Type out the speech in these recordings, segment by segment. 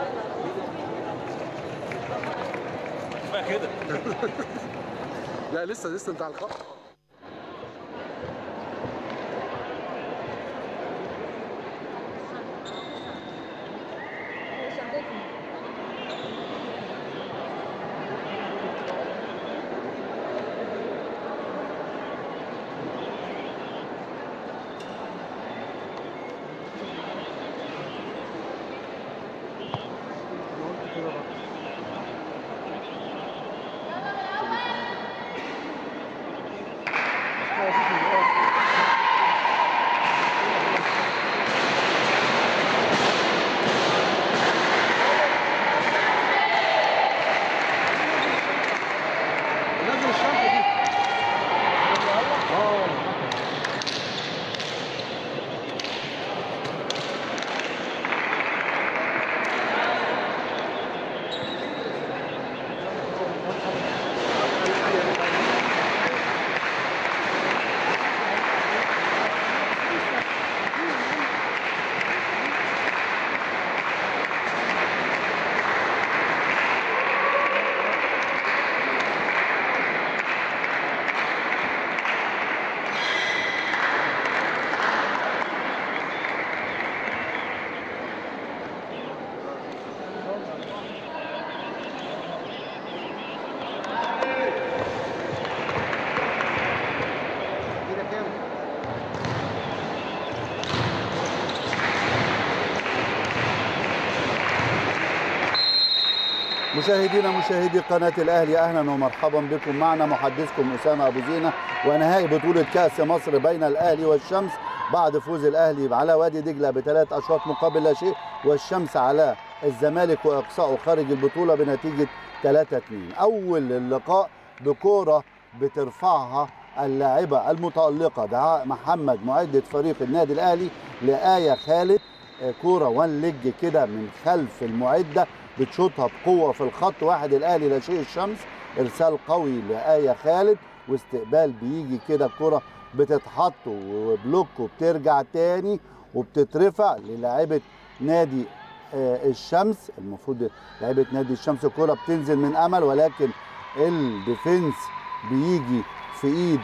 كفايه كده لا لسه لسه انت على الخط نزل الشنطه دي اه كده كام مشاهدينا مشاهدي قناة الأهلي أهلا ومرحبا بكم معنا محدثكم أسامة أبو زينة ونهائي بطولة كأس مصر بين الأهلي والشمس بعد فوز الأهلي على وادي دجلة بثلاث أشواط مقابل لا شيء والشمس على الزمالك وإقصائه خارج البطولة بنتيجة 3-2 أول اللقاء بكورة بترفعها اللاعبة المتألقة دعاء محمد معدة فريق النادي الأهلي لآية خالد آه، كورة وان ليج كده من خلف المعدة بتشوطها بقوة في الخط واحد الأهلي لا شيء الشمس إرسال قوي لآية خالد واستقبال بيجي كده كرة بتتحط وبلوك وبترجع تاني وبتترفع للاعيبة نادي آه، الشمس المفروض لعيبة نادي الشمس الكرة بتنزل من أمل ولكن الديفنس بيجي في إيد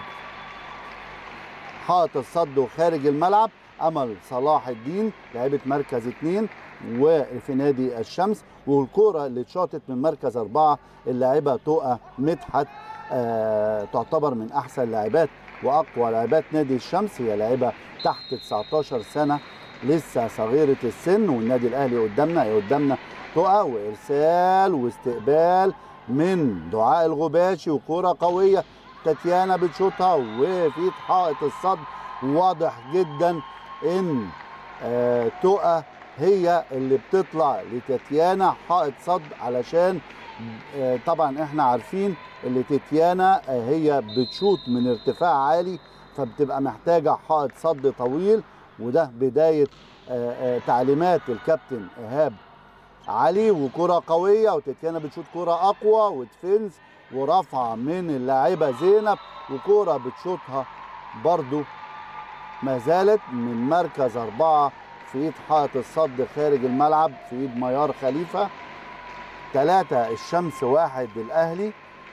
حائط الصد وخارج الملعب امل صلاح الدين لعيبه مركز اثنين وفي نادي الشمس والكره اللي اتشاطت من مركز اربعه اللاعبه تقى مدحت آه تعتبر من احسن لاعبات واقوى لاعبات نادي الشمس هي لاعبه تحت 19 سنه لسه صغيره السن والنادي الاهلي قدامنا هي قدامنا تقى وارسال واستقبال من دعاء الغباشي وكره قويه تاتيانا بتشوطها وفي حائط الصد واضح جدا ان آه تقى هي اللي بتطلع لتاتيانا حائط صد علشان آه طبعا احنا عارفين ان تاتيانا آه هي بتشوط من ارتفاع عالي فبتبقى محتاجه حائط صد طويل وده بدايه آه آه تعليمات الكابتن ايهاب علي وكره قويه وتاتيانا بتشوط كره اقوى وديفنس ورفعه من اللاعبه زينب وكره بتشوطها برضو ما زالت من مركز أربعة في إيد حائط الصد خارج الملعب في إيد ميار خليفة ثلاثة الشمس واحد الأهلي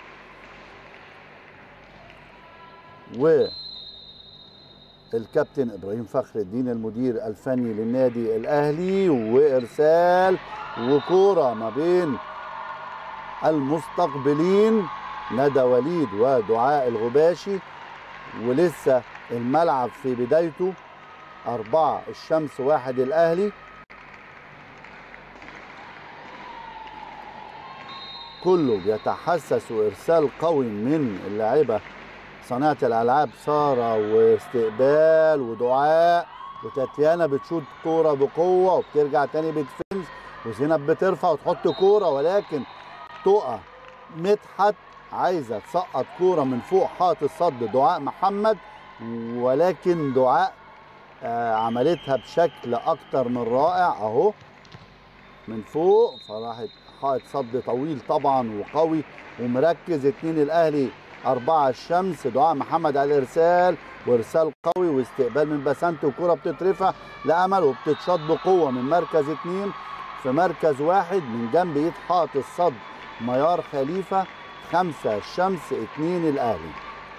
و الكابتن ابراهيم فخر الدين المدير الفني للنادي الاهلي وارسال وكوره ما بين المستقبلين ندى وليد ودعاء الغباشي ولسه الملعب في بدايته أربعة الشمس واحد الأهلي كله بيتحسس وإرسال قوي من اللاعبة صانعة الألعاب سارة واستقبال ودعاء وتاتيانا بتشوط كورة بقوة وبترجع تاني بتفنز وزينب بترفع وتحط كورة ولكن تقع مدحت عايزة تسقط كورة من فوق حائط الصد دعاء محمد ولكن دعاء آه، عملتها بشكل اكتر من رائع اهو من فوق فراحت حائط صد طويل طبعا وقوي ومركز اتنين الاهلي أربعة الشمس دعاء محمد على الإرسال وإرسال قوي واستقبال من بسنت وكرة بتترفع لأمل وبتتشاط بقوة من مركز اتنين في مركز واحد من جنب ايد حائط الصد ميار خليفة خمسة الشمس اتنين الأهلي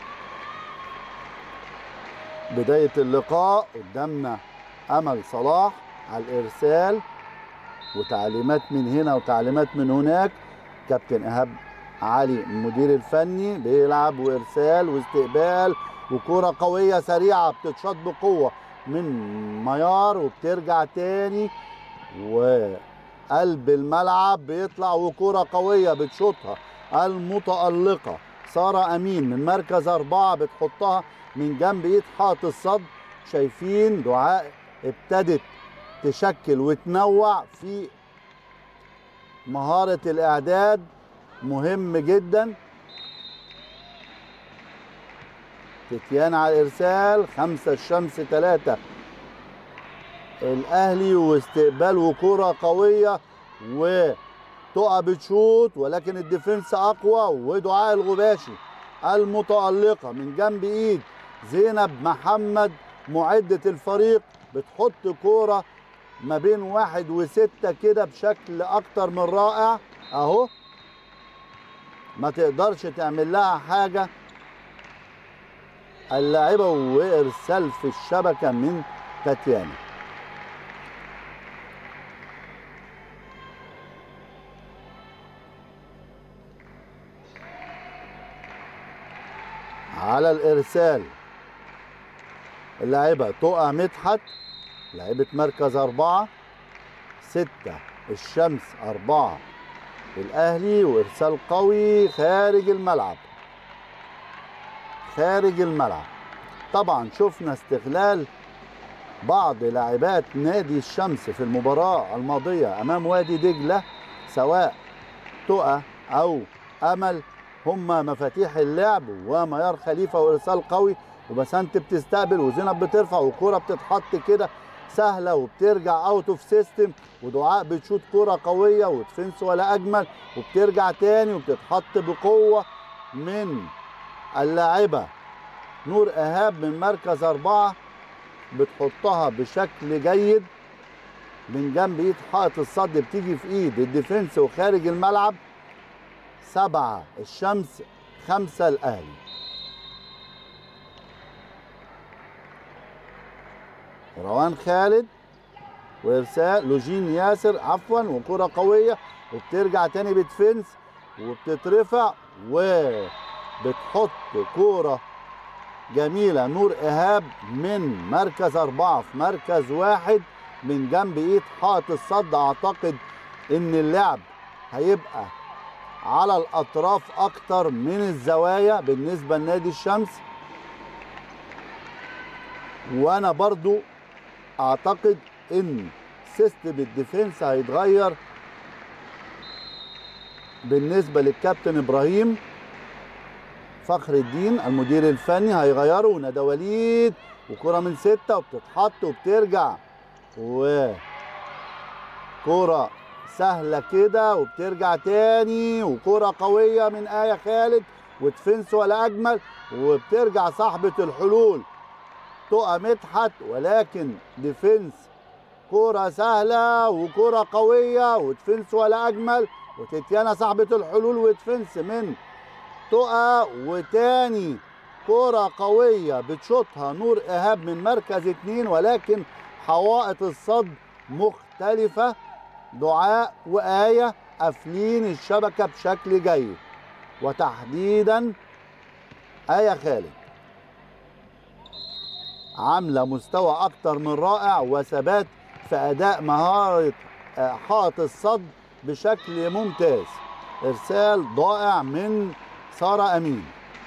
بداية اللقاء قدامنا أمل صلاح على الإرسال وتعليمات من هنا وتعليمات من هناك كابتن إيهاب علي المدير الفني بيلعب وإرسال واستقبال وكرة قوية سريعة بتتشاط بقوة من ميار وبترجع تاني وقلب الملعب بيطلع وكرة قوية بتشوطها المتألقة سارة أمين من مركز أربعة بتحطها من جنب إيد حائط الصد شايفين دعاء ابتدت تشكل وتنوع في مهارة الإعداد مهم جدا تتيان على الإرسال خمسة الشمس ثلاثة الأهلي واستقبال وكرة قوية وتقع بتشوط ولكن الديفنس أقوى ودعاء الغباشي المتألقة من جنب إيد زينب محمد معدة الفريق بتحط كورة ما بين واحد وستة كده بشكل أكتر من رائع أهو ما تقدرش تعمل لها حاجة اللاعبة وإرسال في الشبكة من تاتيانا على الإرسال اللاعبة تقع مدحت لاعبة مركز أربعة ستة الشمس أربعة الأهلي وإرسال قوي خارج الملعب خارج الملعب طبعا شفنا استغلال بعض لاعبات نادي الشمس في المباراة الماضية أمام وادي دجلة سواء تقى أو أمل هم مفاتيح اللعب وميار خليفة وإرسال قوي وبسنت بتستقبل وزينب بترفع وكرة بتتحط كده سهلة وبترجع اوت اوف سيستم ودعاء بتشوط كرة قوية وتفنس ولا أجمل وبترجع تاني وبتتحط بقوة من اللاعبة نور إيهاب من مركز أربعة بتحطها بشكل جيد من جنب ايد حائط الصد بتيجي في ايد الديفنس وخارج الملعب سبعة الشمس خمسة الأهلي روان خالد وارسال لوجين ياسر عفوا وكرة قوية وبترجع تاني بتفنس وبتترفع وبتحط كورة جميلة نور إيهاب من مركز أربعة في مركز واحد من جنب إيد حائط الصد أعتقد إن اللعب هيبقى على الأطراف أكتر من الزوايا بالنسبة لنادي الشمس وأنا برضو أعتقد إن سيستم الديفنس هيتغير بالنسبة للكابتن إبراهيم فخر الدين المدير الفني هيغيروا ندى وليد وكرة من ستة وبتتحط وبترجع و كرة سهلة كده وبترجع تاني وكرة قوية من آية خالد وتفنس ولا أجمل وبترجع صاحبة الحلول تقى مدحت ولكن ديفنس كرة سهلة وكرة قوية وتفنس ولا أجمل وتتيانا صاحبة الحلول وتفنس من تقى وتاني كرة قوية بتشوطها نور إيهاب من مركز اتنين ولكن حوائط الصد مختلفة دعاء وآية قافلين الشبكة بشكل جيد وتحديدا آية خالد عاملة مستوى أكتر من رائع وثبات في أداء مهارة آه، حائط الصد بشكل ممتاز إرسال ضائع من سارة أمين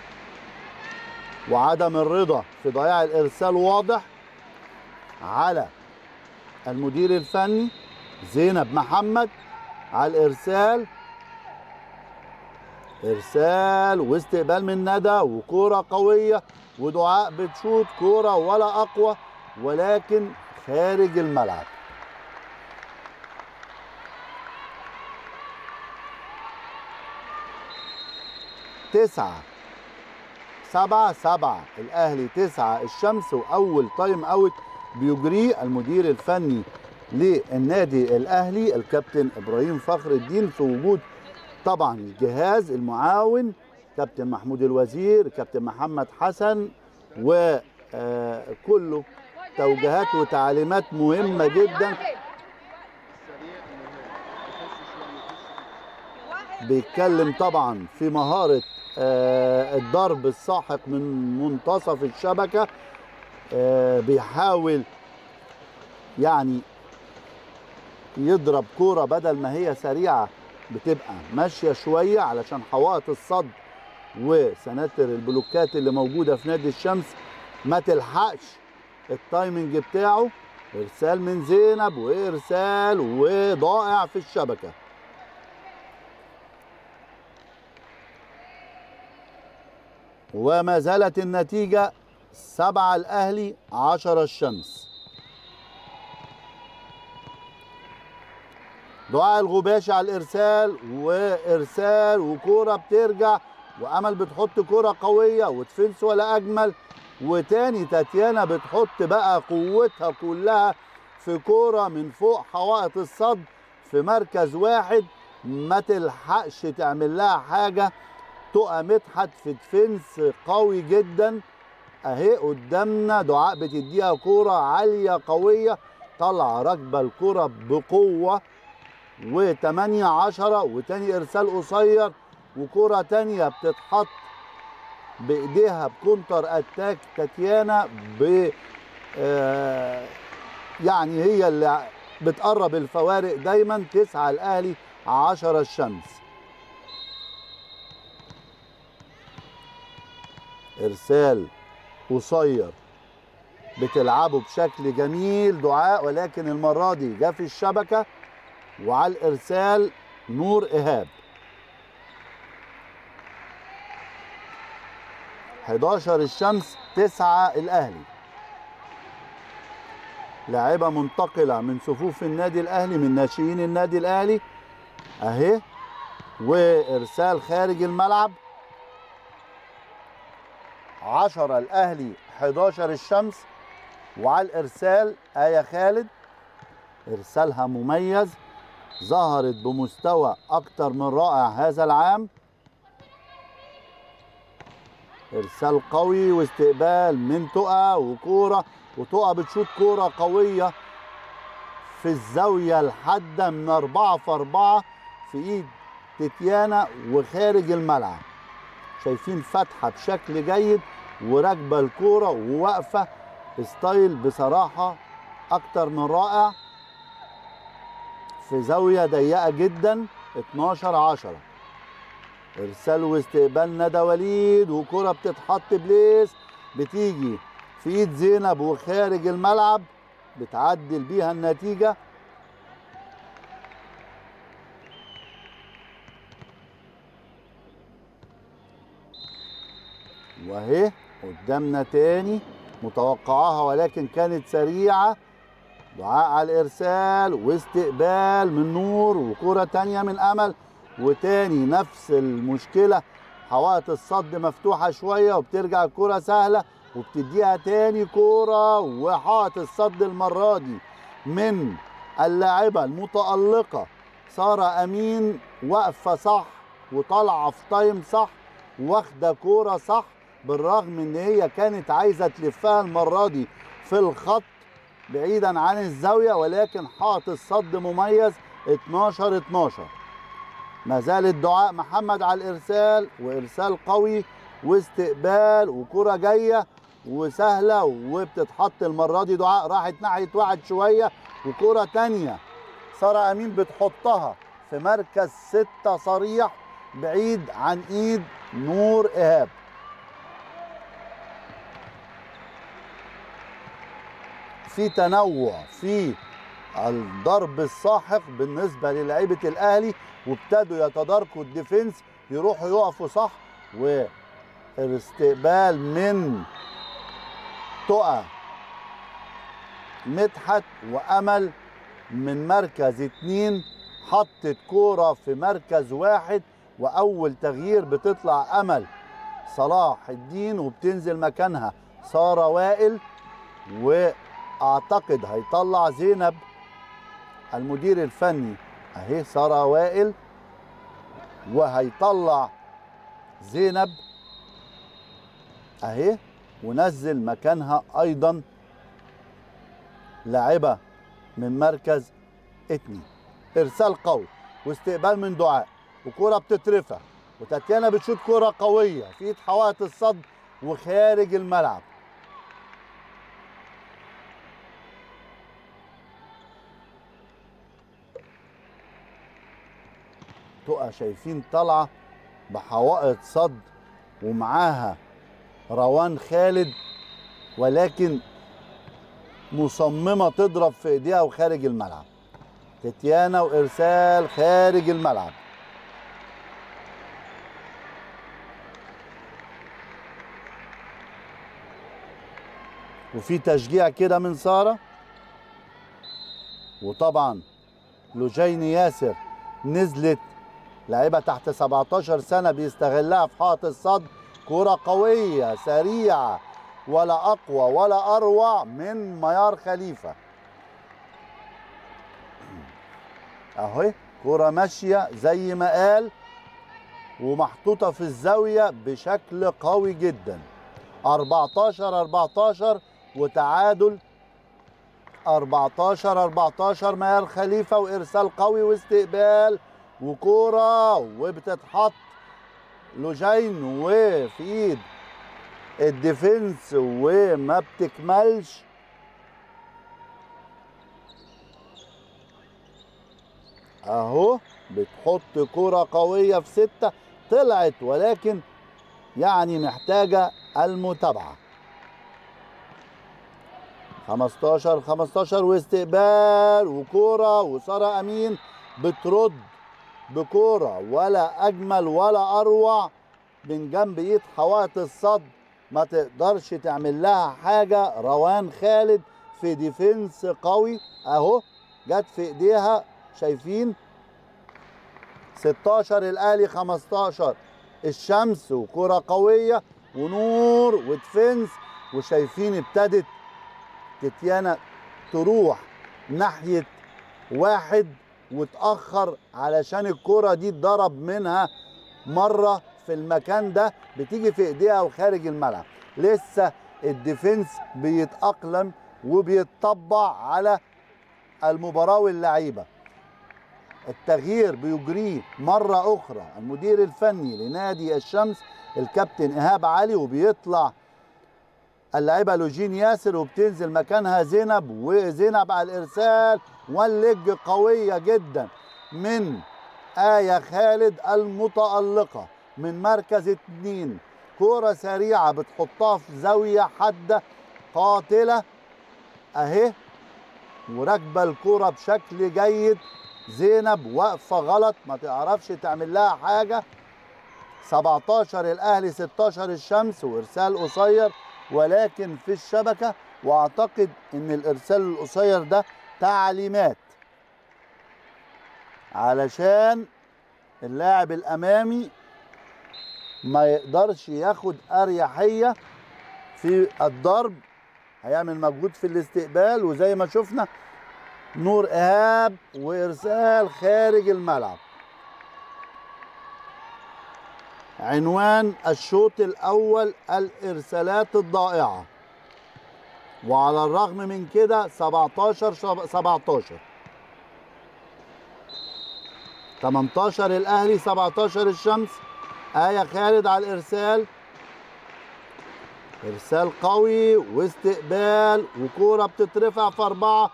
وعدم الرضا في ضياع الإرسال واضح على المدير الفني زينب محمد على الإرسال إرسال واستقبال من ندى وكورة قوية ودعاء بتشوط كورة ولا أقوى ولكن خارج الملعب تسعة سبعة سبعة الأهلي تسعة الشمس وأول تايم أوت بيجريه المدير الفني للنادي الاهلي الكابتن ابراهيم فخر الدين في وجود طبعا الجهاز المعاون كابتن محمود الوزير كابتن محمد حسن وكله توجيهات وتعليمات مهمه جدا بيتكلم طبعا في مهاره آه، الضرب الساحق من منتصف الشبكه آه، بيحاول يعني يضرب كوره بدل ما هي سريعه بتبقى ماشيه شويه علشان حوائط الصد وسناتر البلوكات اللي موجوده في نادي الشمس ما تلحقش التايمنج بتاعه ارسال من زينب وارسال وضائع في الشبكه وما زالت النتيجه سبعة الأهلي عشرة الشمس دعاء الغباشي على الإرسال وإرسال وكورة بترجع وأمل بتحط كورة قوية ودفنس ولا أجمل وتاني تاتيانا بتحط بقى قوتها كلها في كورة من فوق حوائط الصد في مركز واحد ما تلحقش تعمل لها حاجة تقى مدحت في ديفنس قوي جدا اهي قدامنا دعاء بتديها كوره عاليه قويه طالعه راكبه الكوره بقوه و8 10 وتاني ارسال قصير وكوره تانية بتتحط بايديها بكونتر اتاك تاتيانا ب آه يعني هي اللي بتقرب الفوارق دايما تسعة الاهلي 10 الشمس ارسال قصير بتلعبه بشكل جميل دعاء ولكن المرة دي جه في الشبكة وعلى الإرسال نور إيهاب 11 الشمس 9 الأهلي لاعبة منتقلة من صفوف النادي الأهلي من ناشئين النادي الأهلي أهي وإرسال خارج الملعب 10 الاهلي 11 الشمس وعلى الارسال ايه خالد ارسالها مميز ظهرت بمستوى اكتر من رائع هذا العام ارسال قوي واستقبال من تقى وكوره وتقى بتشوط كوره قويه في الزاويه الحاده من أربعة في أربعة في ايد تتيانا وخارج الملعب شايفين فتحه بشكل جيد وراكبه الكوره وواقفه ستايل بصراحه اكتر من رائع في زاويه ضيقه جدا 12 10 ارسال واستقبال ندى وليد وكره بتتحط بليس بتيجي في ايد زينب وخارج الملعب بتعدل بيها النتيجه واهي قدامنا تاني متوقعاها ولكن كانت سريعة دعاء على الإرسال واستقبال من نور وكرة تانية من أمل وتاني نفس المشكلة حوائط الصد مفتوحة شوية وبترجع الكرة سهلة وبتديها تاني كرة وحائط الصد المرة دي من اللاعبة المتألقة سارة أمين واقفة صح وطالعة في تايم صح واخدة كورة صح بالرغم ان هي كانت عايزه تلفها المره دي في الخط بعيدا عن الزاويه ولكن حاط الصد مميز 12 12 ما زال الدعاء محمد على الارسال وارسال قوي واستقبال وكره جايه وسهله وبتتحط المره دي دعاء راحت ناحيه واحد شويه وكره تانية ساره امين بتحطها في مركز ستة صريح بعيد عن ايد نور ايهاب في تنوع في الضرب الساحق بالنسبه للاعيبه الاهلي وابتدوا يتداركوا الديفنس يروحوا يقفوا صح والاستقبال من تقى مدحت وامل من مركز اتنين حطت كوره في مركز واحد واول تغيير بتطلع امل صلاح الدين وبتنزل مكانها ساره وائل و اعتقد هيطلع زينب المدير الفني اهي ساره وائل وهيطلع زينب اهي ونزل مكانها ايضا لاعبه من مركز اتنين ارسال قوي واستقبال من دعاء وكرة بتترفع وتاتيانا بتشوط كرة قوية في ايد حوائط الصد وخارج الملعب تبقى شايفين طالعة بحوائط صد ومعاها روان خالد ولكن مصممة تضرب في ايديها وخارج الملعب تتيانا وارسال خارج الملعب وفي تشجيع كده من ساره وطبعا لوجين ياسر نزلت لعيبه تحت 17 سنه بيستغلها في حائط الصد كرة قوية سريعة ولا أقوى ولا أروع من ميار خليفة أهي كرة ماشية زي ما قال ومحطوطة في الزاوية بشكل قوي جدا 14 14 وتعادل 14 14 ميار خليفة وإرسال قوي واستقبال وكورة وبتتحط لوجين وفي ايد الديفنس وما بتكملش اهو بتحط كرة قوية في ستة طلعت ولكن يعني محتاجة المتابعة 15 15 واستقبال وكرة وسارة أمين بترد بكرة ولا أجمل ولا أروع من جنب إيد حوائط الصد ما تقدرش تعمل لها حاجة روان خالد في ديفنس قوي أهو جت في إيديها شايفين 16 الأهلي 15 الشمس وكرة قوية ونور ودفنس وشايفين ابتدت تتيانا تروح ناحية واحد وتأخر علشان الكرة دي اتضرب منها مرة في المكان ده بتيجي في ايديها وخارج الملعب لسه الديفنس بيتأقلم وبيتطبع على المباراة واللعيبة التغيير بيجريه مرة أخرى المدير الفني لنادي الشمس الكابتن إيهاب علي وبيطلع اللاعبة لوجين ياسر وبتنزل مكانها زينب وزينب على الإرسال واللج قوية جدا من آية خالد المتألقة من مركز اتنين كرة سريعة بتحطها في زاوية حادة قاتلة أهي وراكبة الكرة بشكل جيد زينب واقفة غلط ما تعرفش تعمل لها حاجة 17 الأهلي 16 الشمس وإرسال قصير ولكن في الشبكة وأعتقد إن الإرسال القصير ده تعليمات علشان اللاعب الأمامي ما يقدرش ياخد أريحية في الضرب هيعمل مجهود في الاستقبال وزي ما شفنا نور إيهاب وإرسال خارج الملعب عنوان الشوط الأول الإرسالات الضائعة وعلى الرغم من كده 17 شب- 17 18 الأهلي 17 الشمس آية خالد على الإرسال إرسال قوي واستقبال وكورة بتترفع في أربعة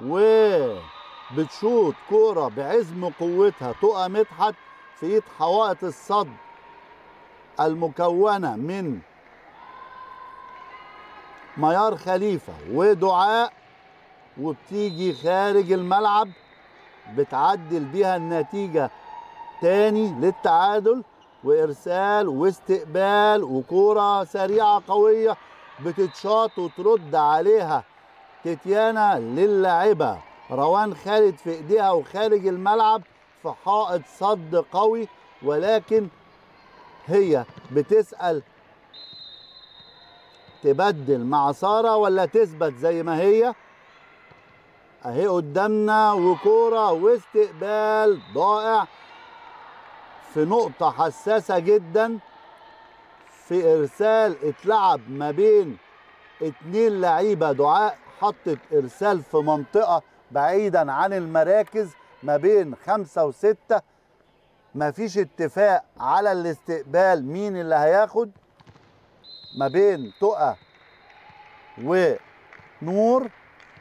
وبتشوط كورة بعزم قوتها تقى مدحت في إيد حوائط الصد المكونة من ميار خليفة ودعاء وبتيجي خارج الملعب بتعدل بيها النتيجة تاني للتعادل وإرسال واستقبال وكورة سريعة قوية بتتشاط وترد عليها تتيانا للاعبة روان خالد في ايديها وخارج الملعب في حائط صد قوي ولكن هي بتسأل تبدل مع سارة ولا تثبت زي ما هي اهي قدامنا وكوره واستقبال ضائع في نقطة حساسة جدا في ارسال اتلعب ما بين اتنين لعيبة دعاء حطت ارسال في منطقة بعيدا عن المراكز ما بين خمسة وستة مفيش اتفاق على الاستقبال مين اللي هياخد ما بين تقى ونور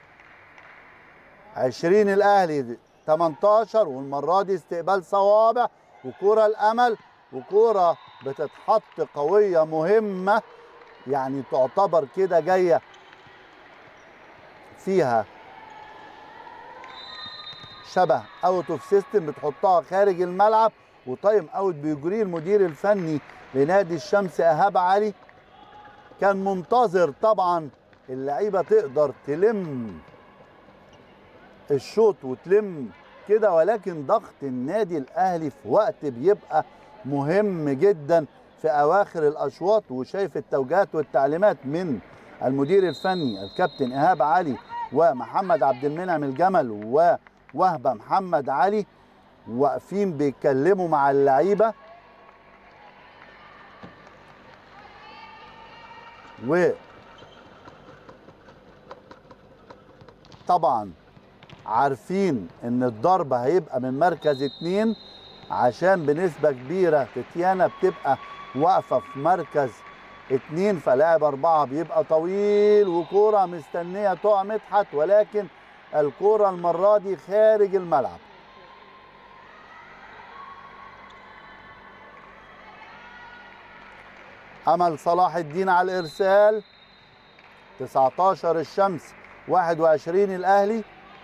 20 الاهلي 18 والمره دي استقبال صوابع وكوره الامل وكوره بتتحط قويه مهمه يعني تعتبر كده جايه فيها شبه اوت اوف سيستم بتحطها خارج الملعب وتايم اوت بيجريه المدير الفني لنادي الشمس ايهاب علي كان منتظر طبعا اللعيبه تقدر تلم الشوط وتلم كده ولكن ضغط النادي الاهلي في وقت بيبقى مهم جدا في اواخر الاشواط وشايف التوجيهات والتعليمات من المدير الفني الكابتن ايهاب علي ومحمد عبد المنعم الجمل ووهبه محمد علي واقفين بيتكلموا مع اللعيبه و طبعا عارفين ان الضرب هيبقى من مركز اتنين عشان بنسبة كبيرة تتيانا بتبقى واقفة في مركز اتنين فلاعب اربعة بيبقى طويل وكورة مستنية تقع مدحت ولكن الكورة المرة دي خارج الملعب امل صلاح الدين على الارسال 19 الشمس 21 الاهلي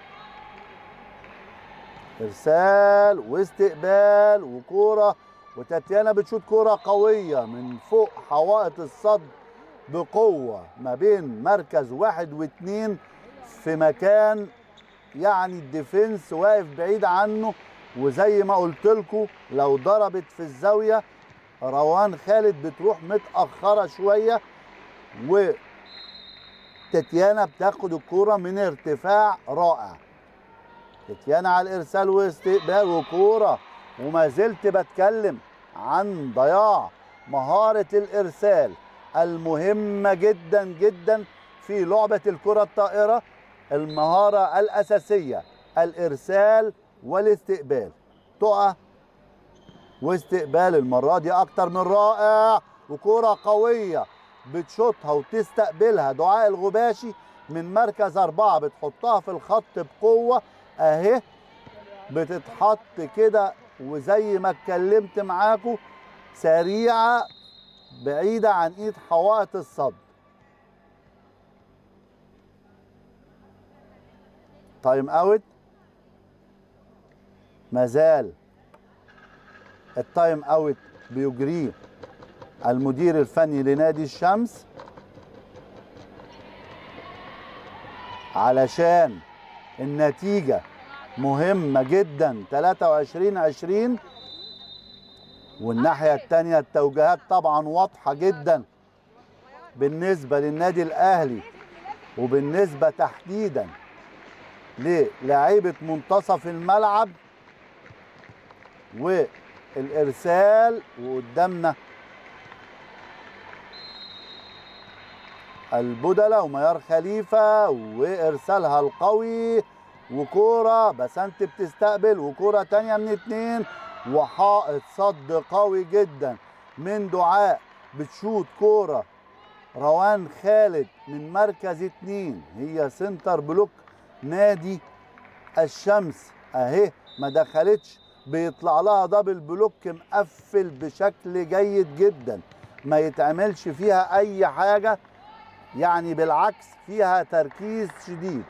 ارسال واستقبال وكوره وتاتيانا بتشوط كوره قويه من فوق حوائط الصد بقوه ما بين مركز واحد واثنين في مكان يعني الديفنس واقف بعيد عنه وزي ما قلت لكم لو ضربت في الزاويه روان خالد بتروح متاخره شويه و تتيانا بتاخد الكوره من ارتفاع رائع تتيانا على الارسال واستقبال وكوره وما زلت بتكلم عن ضياع مهاره الارسال المهمه جدا جدا في لعبه الكره الطائره المهاره الاساسيه الارسال والاستقبال تقع واستقبال المره دي اكتر من رائع وكره قويه بتشوطها وتستقبلها دعاء الغباشي من مركز أربعة بتحطها في الخط بقوة أهي بتتحط كده وزي ما اتكلمت معاكم سريعة بعيدة عن إيد حوائط الصد تايم أوت مازال التايم أوت بيجريه المدير الفني لنادي الشمس علشان النتيجة مهمة جدا 23 20 والناحية التانية التوجيهات طبعا واضحة جدا بالنسبة للنادي الأهلي وبالنسبة تحديدا للاعيبة منتصف الملعب والإرسال وقدامنا البدلة وميار خليفة وإرسالها القوي وكورة بسنت بتستقبل وكورة تانية من اتنين وحائط صد قوي جدا من دعاء بتشوط كورة روان خالد من مركز اتنين هي سنتر بلوك نادي الشمس اهي ما دخلتش بيطلع لها دبل بلوك مقفل بشكل جيد جدا ما يتعملش فيها اي حاجه يعني بالعكس فيها تركيز شديد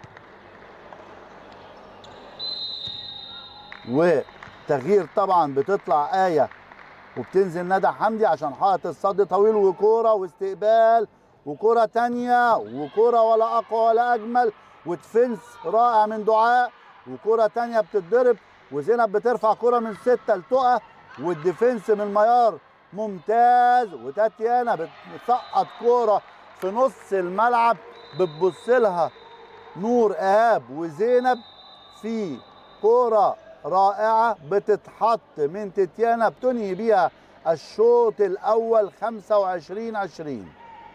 وتغيير طبعا بتطلع آية وبتنزل ندى حمدي عشان حائط الصد طويل وكورة واستقبال وكورة تانية وكورة ولا أقوى ولا أجمل ودفنس رائع من دعاء وكورة تانية بتتضرب وزينب بترفع كورة من ستة لتقى والديفنس من ميار ممتاز وتاتيانا بتسقط كورة في نص الملعب بتبص لها نور ايهاب وزينب في كرة رائعة بتتحط من تتيانا بتنهي بيها الشوط الأول 25 20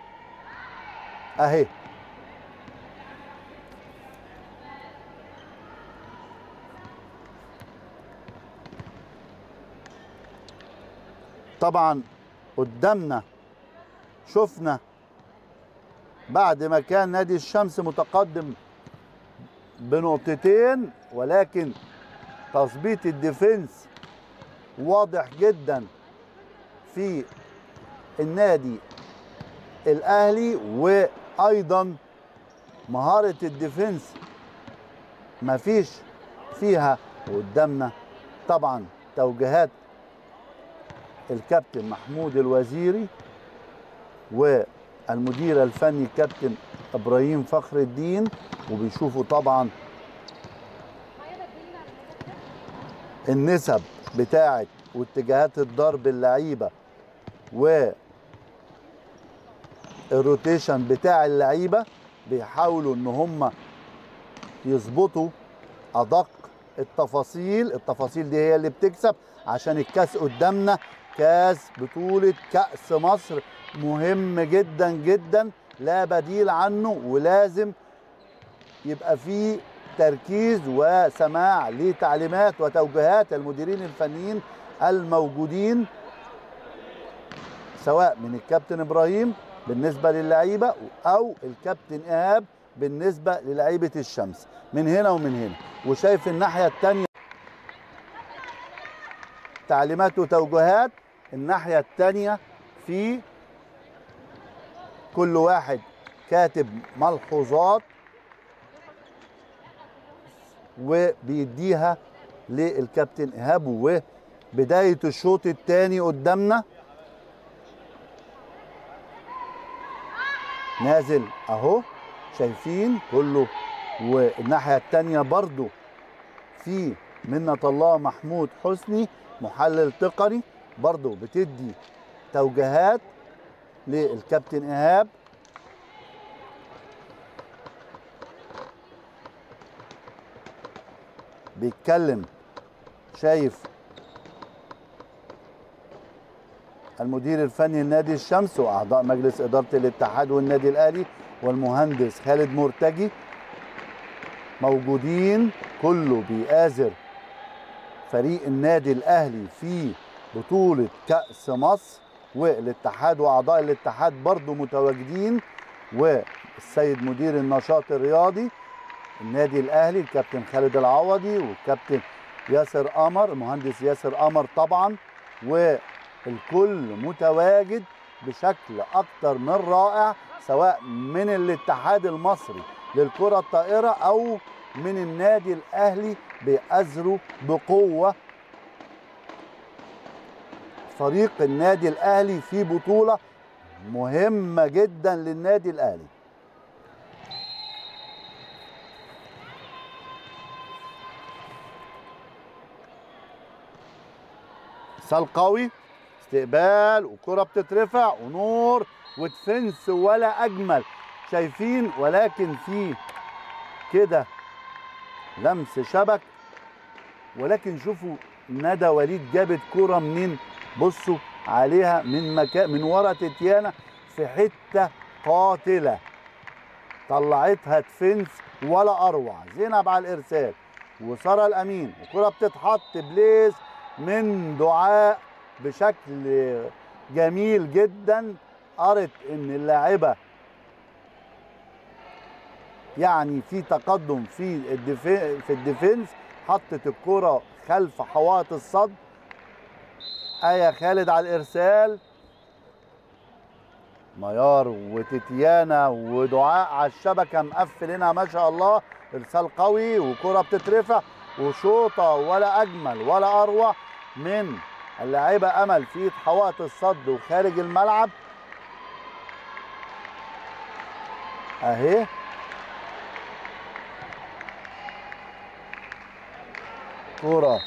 أهي طبعا قدامنا شفنا بعد ما كان نادي الشمس متقدم بنقطتين ولكن تظبيط الديفنس واضح جدا في النادي الاهلي وايضا مهاره الديفنس مفيش فيها قدامنا طبعا توجيهات الكابتن محمود الوزيري والمدير الفني كابتن ابراهيم فخر الدين وبيشوفوا طبعا النسب بتاعه واتجاهات الضرب اللعيبه و الروتيشن بتاع اللعيبه بيحاولوا ان هم يظبطوا ادق التفاصيل التفاصيل دي هي اللي بتكسب عشان الكاس قدامنا كاس بطولة كأس مصر مهم جدا جدا لا بديل عنه ولازم يبقى فيه تركيز وسماع لتعليمات وتوجيهات المديرين الفنيين الموجودين سواء من الكابتن ابراهيم بالنسبه للعيبه او الكابتن ايهاب بالنسبه للعيبه الشمس من هنا ومن هنا وشايف الناحيه الثانيه تعليمات وتوجيهات الناحيه الثانيه في كل واحد كاتب ملحوظات وبيديها للكابتن ايهاب وبدايه الشوط الثاني قدامنا نازل اهو شايفين كله والناحيه الثانيه برضو في منة الله محمود حسني محلل تقني برضو بتدي توجيهات للكابتن ايهاب بيتكلم شايف المدير الفني لنادي الشمس واعضاء مجلس اداره الاتحاد والنادي الاهلي والمهندس خالد مرتجي موجودين كله بيآزر فريق النادي الاهلي في بطوله كاس مصر والاتحاد واعضاء الاتحاد برضو متواجدين والسيد مدير النشاط الرياضي النادي الاهلي الكابتن خالد العوضي والكابتن ياسر قمر المهندس ياسر قمر طبعا والكل متواجد بشكل اكتر من رائع سواء من الاتحاد المصري للكره الطائره او من النادي الاهلي بيأزروا بقوه فريق النادي الاهلي في بطوله مهمه جدا للنادي الاهلي اتصال قوي استقبال وكرة بتترفع ونور ودفنس ولا اجمل شايفين ولكن في كده لمس شبك ولكن شوفوا ندى وليد جابت كرة منين بصوا عليها من مكان من ورا تتيانا في حتة قاتلة طلعتها دفنس ولا اروع زينب على الارسال وساره الامين وكرة بتتحط بليس من دعاء بشكل جميل جدا قرت ان اللاعبه يعني في تقدم في الدفي في الديفنس حطت الكرة خلف حوائط الصد آية خالد على الإرسال ميار وتتيانا ودعاء على الشبكة مقفلينها ما شاء الله إرسال قوي وكرة بتترفع وشوطة ولا أجمل ولا أروع من اللاعبة أمل في حوائط الصد وخارج الملعب أهي كرة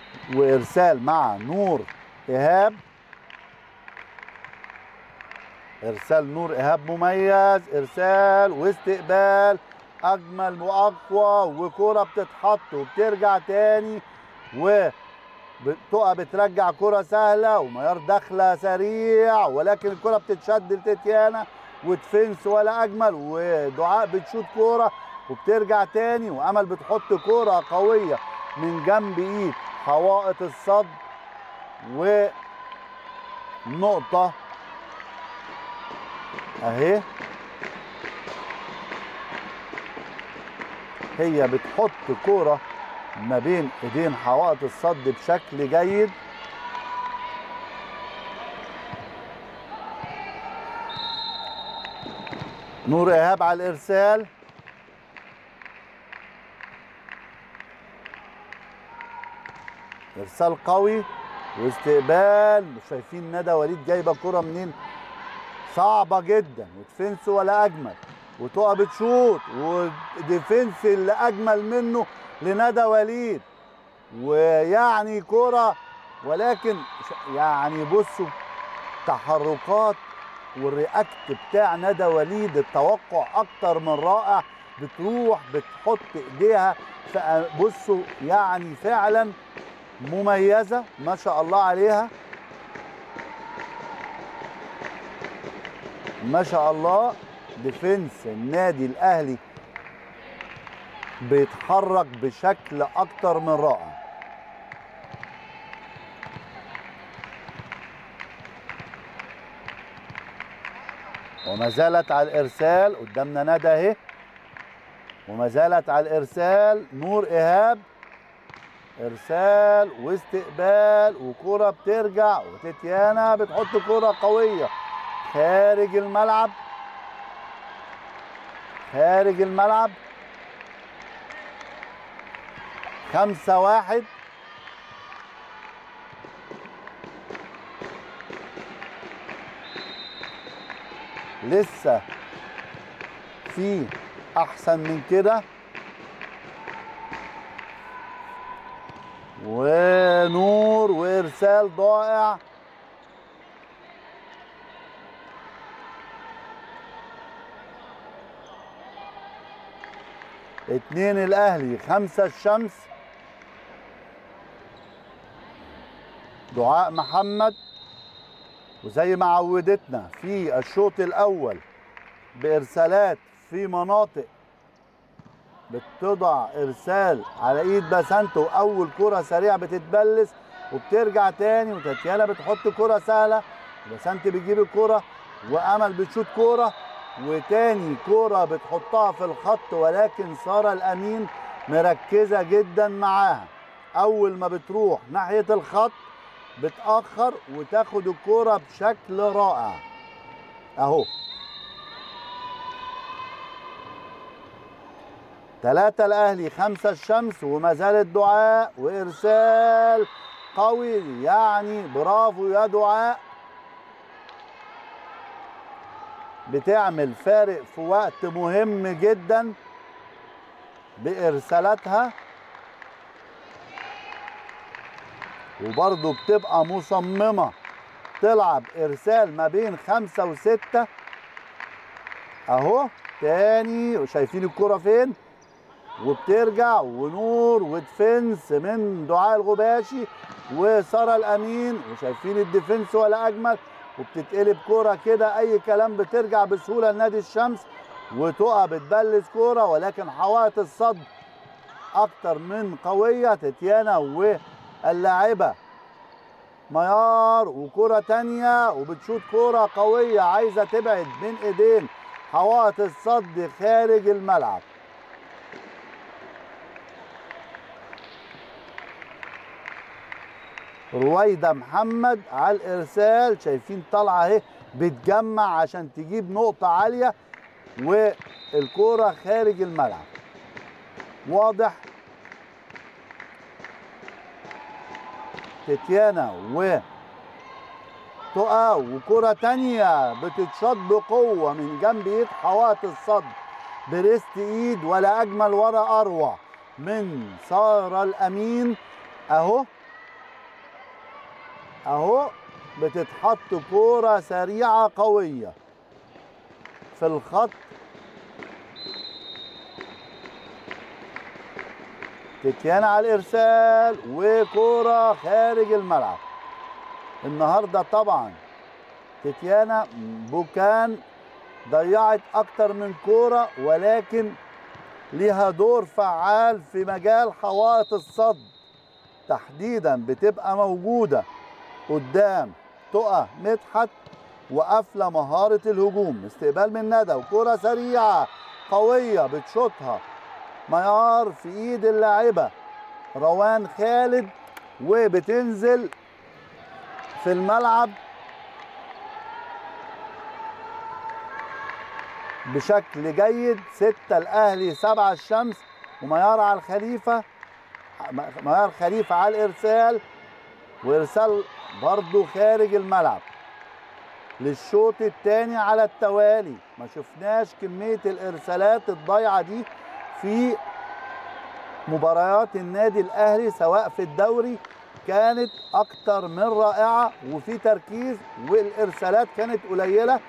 وإرسال مع نور إيهاب ارسال نور ايهاب مميز ارسال واستقبال اجمل واقوى وكره بتتحط وبترجع تاني و بتقع بترجع كرة سهلة وميار داخلة سريع ولكن الكرة بتتشد لتتيانا وتفنس ولا أجمل ودعاء بتشوط كرة وبترجع تاني وأمل بتحط كرة قوية من جنب إيد حوائط الصد ونقطة أهي هي بتحط كرة ما بين ايدين حوائط الصد بشكل جيد نور ايهاب على الارسال ارسال قوي واستقبال شايفين ندى وليد جايبه كرة منين صعبة جدا وتفنس ولا اجمل وتقع بتشوط وديفنس اللي اجمل منه لندى وليد ويعني كرة ولكن ش- يعني بصوا تحركات والرياكت بتاع ندى وليد التوقع اكتر من رائع بتروح بتحط ايديها ف- بصوا يعني فعلا مميزة ما شاء الله عليها ما شاء الله ديفنس النادي الاهلي بيتحرك بشكل اكتر من رائع وما زالت على الارسال قدامنا ندى اهي وما زالت على الارسال نور ايهاب ارسال واستقبال وكرة بترجع وتتيانا بتحط كرة قوية خارج الملعب خارج الملعب خمسة واحد لسه في احسن من كده ونور وارسال ضائع اتنين الاهلي خمسة الشمس دعاء محمد وزي ما عودتنا في الشوط الاول بارسالات في مناطق بتضع ارسال على ايد باسانتو اول كره سريعه بتتبلس وبترجع تاني وتاتيانا بتحط كره سهله باسانت بتجيب الكره وامل بتشوط كره وتاني كره بتحطها في الخط ولكن ساره الامين مركزه جدا معاها اول ما بتروح ناحيه الخط بتاخر وتاخد الكره بشكل رائع اهو ثلاثة الأهلي خمسة الشمس وما زالت دعاء وإرسال قوي يعني برافو يا دعاء بتعمل فارق في وقت مهم جدا بإرسالاتها وبرضه بتبقى مصممة تلعب إرسال ما بين خمسة وستة أهو تاني وشايفين الكرة فين وبترجع ونور ودفنس من دعاء الغباشي وساره الامين وشايفين الديفنس ولا اجمل وبتتقلب كوره كده اي كلام بترجع بسهوله لنادي الشمس وتقع بتبلس كوره ولكن حوائط الصد اكتر من قويه تتيانا واللاعبه ميار وكرة تانية وبتشوط كرة قوية عايزة تبعد من ايدين حوائط الصد خارج الملعب رويدة محمد على الارسال شايفين طالعه اهي بتجمع عشان تجيب نقطة عالية والكرة خارج الملعب واضح تتيانا و تقع وكرة تانية بتتشط بقوة من جنب ايد حوائط الصد بريست ايد ولا اجمل ولا اروع من سارة الامين اهو اهو بتتحط كوره سريعه قويه في الخط تتيانا على الارسال وكوره خارج الملعب النهارده طبعا تتيانا بوكان ضيعت اكتر من كوره ولكن ليها دور فعال في مجال حوائط الصد تحديدا بتبقى موجوده قدام تقى مدحت وقافله مهاره الهجوم استقبال من ندى وكره سريعه قويه بتشوطها ميار في ايد اللاعبه روان خالد وبتنزل في الملعب بشكل جيد ستة الأهلي سبعة الشمس وميار على الخليفة ميار خليفة على الإرسال وإرسال برضو خارج الملعب للشوط الثاني على التوالي ما شفناش كمية الإرسالات الضايعة دي في مباريات النادي الأهلي سواء في الدوري كانت أكتر من رائعة وفي تركيز والإرسالات كانت قليلة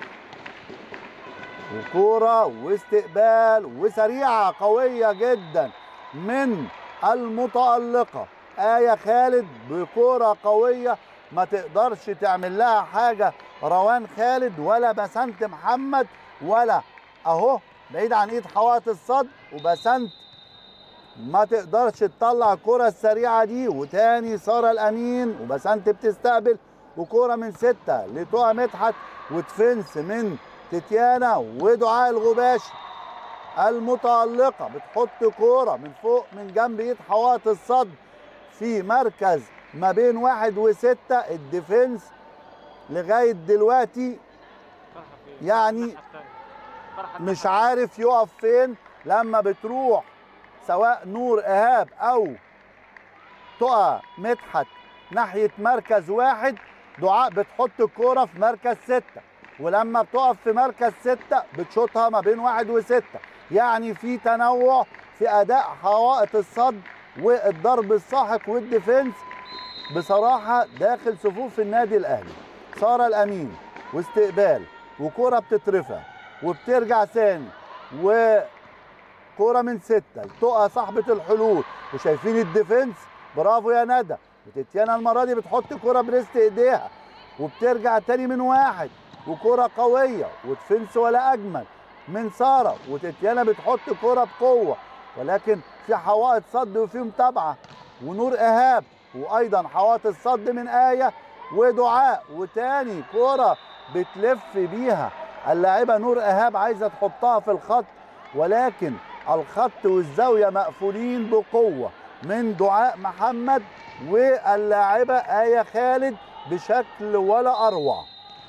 وكورة واستقبال وسريعة قوية جدا من المتألقة آية خالد بكورة قوية ما تقدرش تعمل لها حاجة روان خالد ولا بسنت محمد ولا اهو بعيد عن ايد حوائط الصد وبسنت ما تقدرش تطلع الكرة السريعة دي وتاني سارة الأمين وبسنت بتستقبل وكرة من ستة لتقى مدحت ودفنس من تتيانا ودعاء الغباشي المتألقة بتحط كورة من فوق من جنب ايد حوائط الصد في مركز ما بين واحد وستة الديفنس لغاية دلوقتي يعني مش عارف يقف فين لما بتروح سواء نور ايهاب او تقى مدحت ناحيه مركز واحد دعاء بتحط الكوره في مركز سته ولما بتقف في مركز سته بتشوطها ما بين واحد وسته يعني في تنوع في اداء حوائط الصد والضرب الساحق والديفنس بصراحه داخل صفوف النادي الاهلي ساره الامين واستقبال وكوره بتترفع وبترجع ثاني وكوره من سته تقى صاحبه الحلول وشايفين الديفنس برافو يا ندى وتتيانا المره دي بتحط كوره بريست ايديها وبترجع تاني من واحد وكوره قويه ودفنس ولا اجمل من ساره وتتيانا بتحط كوره بقوه ولكن في حوائط صد وفي متابعه ونور ايهاب وايضا حوائط الصد من ايه ودعاء وتاني كوره بتلف بيها اللاعبه نور ايهاب عايزه تحطها في الخط ولكن الخط والزاويه مقفولين بقوه من دعاء محمد واللاعبه ايه خالد بشكل ولا اروع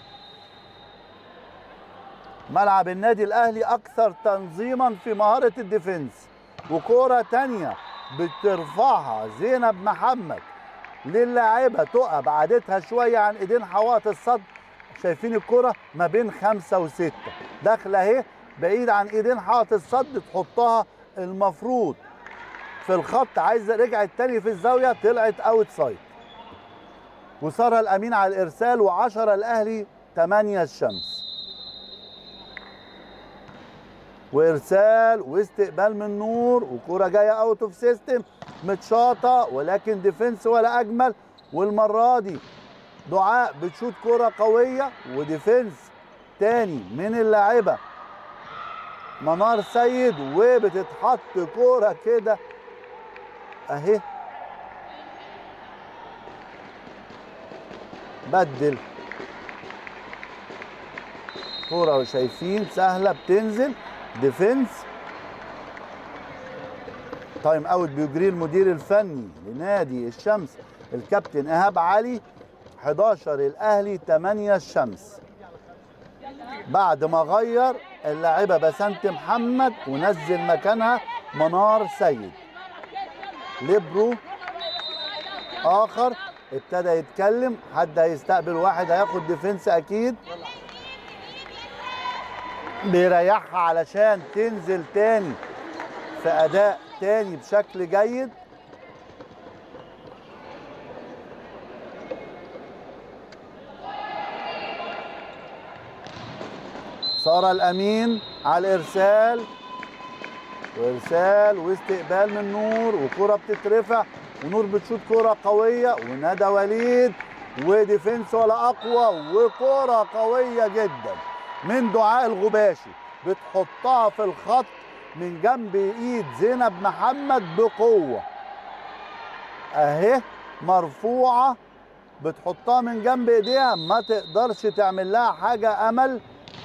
ملعب النادي الاهلي اكثر تنظيما في مهاره الديفنس وكوره تانية بترفعها زينب محمد للاعبه تقى بعدتها شويه عن ايدين حوائط الصد شايفين الكرة ما بين خمسة وستة داخلة اهي بعيد عن ايدين حائط الصد تحطها المفروض في الخط عايزة رجعت تاني في الزاوية طلعت اوت سايد وسارة الأمين على الإرسال وعشرة الأهلي تمانية الشمس وإرسال واستقبال من نور وكرة جاية أوت أوف سيستم متشاطة ولكن ديفنس ولا أجمل والمرة دي دعاء بتشوت كرة قوية وديفنس تاني من اللاعبة منار سيد وبتتحط كرة كده اهي بدل كرة وشايفين سهلة بتنزل ديفنس تايم اوت بيجري المدير الفني لنادي الشمس الكابتن ايهاب علي 11 الاهلي 8 الشمس بعد ما غير اللاعبه بسنت محمد ونزل مكانها منار سيد ليبرو اخر ابتدى يتكلم حد هيستقبل واحد هياخد ديفنس اكيد بيريحها علشان تنزل تاني في اداء تاني بشكل جيد سارة الأمين على الإرسال وإرسال واستقبال من نور وكرة بتترفع ونور بتشوط كرة قوية وندى وليد وديفنس ولا أقوى وكرة قوية جدا من دعاء الغباشي بتحطها في الخط من جنب ايد زينب محمد بقوة اهي مرفوعة بتحطها من جنب ايديها ما تقدرش تعمل لها حاجة امل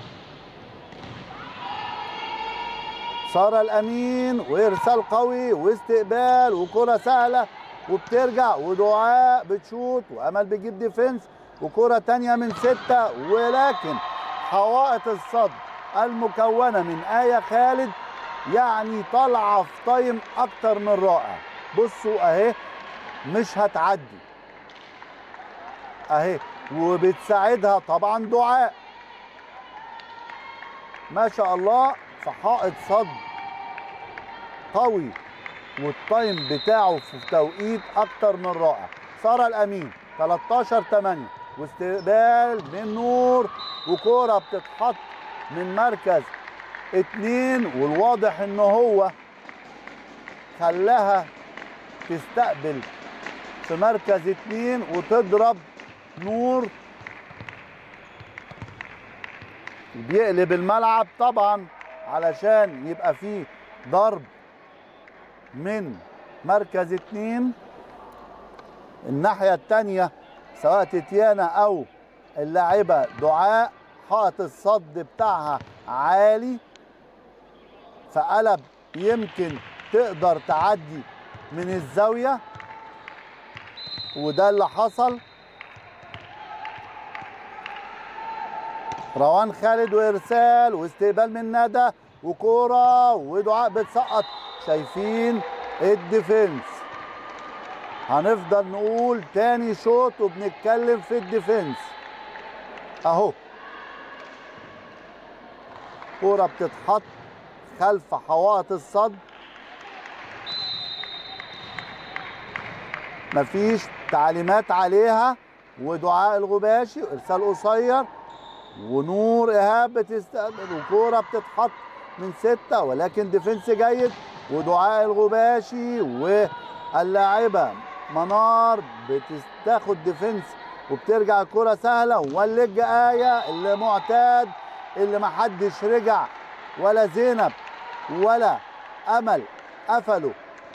سارة الامين وارسال قوي واستقبال وكرة سهلة وبترجع ودعاء بتشوط وامل بتجيب ديفنس وكرة تانية من ستة ولكن حوائط الصد المكونة من آية خالد يعني طالعة في تايم أكتر من رائع بصوا أهي مش هتعدي أهي وبتساعدها طبعا دعاء ما شاء الله في حائط صد قوي والتايم بتاعه في توقيت اكتر من رائع ساره الامين 13 8 واستقبال من نور وكوره بتتحط من مركز اتنين والواضح ان هو خلاها تستقبل في مركز اتنين وتضرب نور بيقلب الملعب طبعا علشان يبقى فيه ضرب من مركز اتنين الناحية التانية سواء تتيانا أو اللاعبة دعاء حائط الصد بتاعها عالي فقلب يمكن تقدر تعدي من الزاوية وده اللي حصل روان خالد وارسال واستقبال من ندى وكوره ودعاء بتسقط شايفين الديفنس هنفضل نقول تاني شوط وبنتكلم في الديفنس اهو كوره بتتحط خلف حوائط الصد مفيش تعليمات عليها ودعاء الغباشي ارسال قصير ونور ايهاب بتستقبل وكوره بتتحط من سته ولكن ديفنس جيد ودعاء الغباشي واللاعبه منار بتاخد ديفنس وبترجع الكرة سهلة واللج آية اللي معتاد اللي محدش رجع ولا زينب ولا أمل قفلوا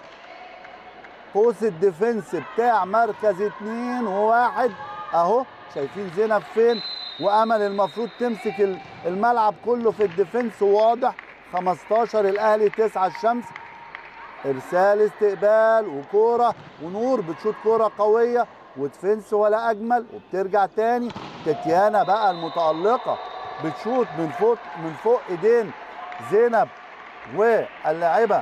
قوس الديفنس بتاع مركز اتنين وواحد اهو شايفين زينب فين وامل المفروض تمسك الملعب كله في الديفنس واضح 15 الاهلي 9 الشمس ارسال استقبال وكوره ونور بتشوط كوره قويه ودفنس ولا اجمل وبترجع تاني تتيانا بقى المتالقه بتشوط من فوق من فوق ايدين زينب واللاعبه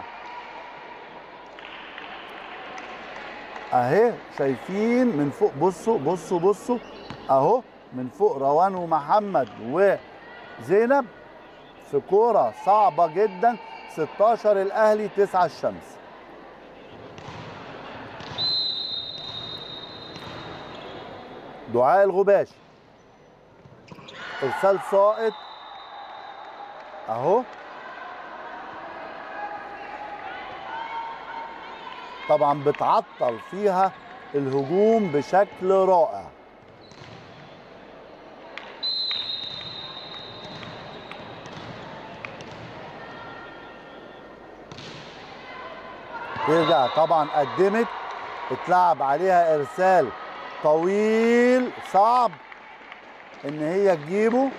اهي شايفين من فوق بصوا بصوا بصوا اهو من فوق روان ومحمد وزينب في كوره صعبه جدا 16 الاهلي 9 الشمس دعاء الغباشي ارسال ساقط اهو طبعا بتعطل فيها الهجوم بشكل رائع ترجع طبعا قدمت اتلعب عليها ارسال طويل صعب ان هي تجيبه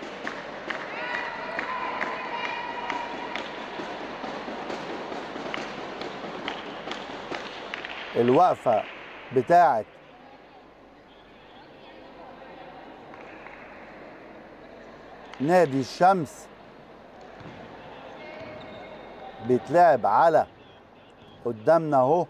الوقفه بتاعت نادي الشمس بيتلعب على قدامنا اهو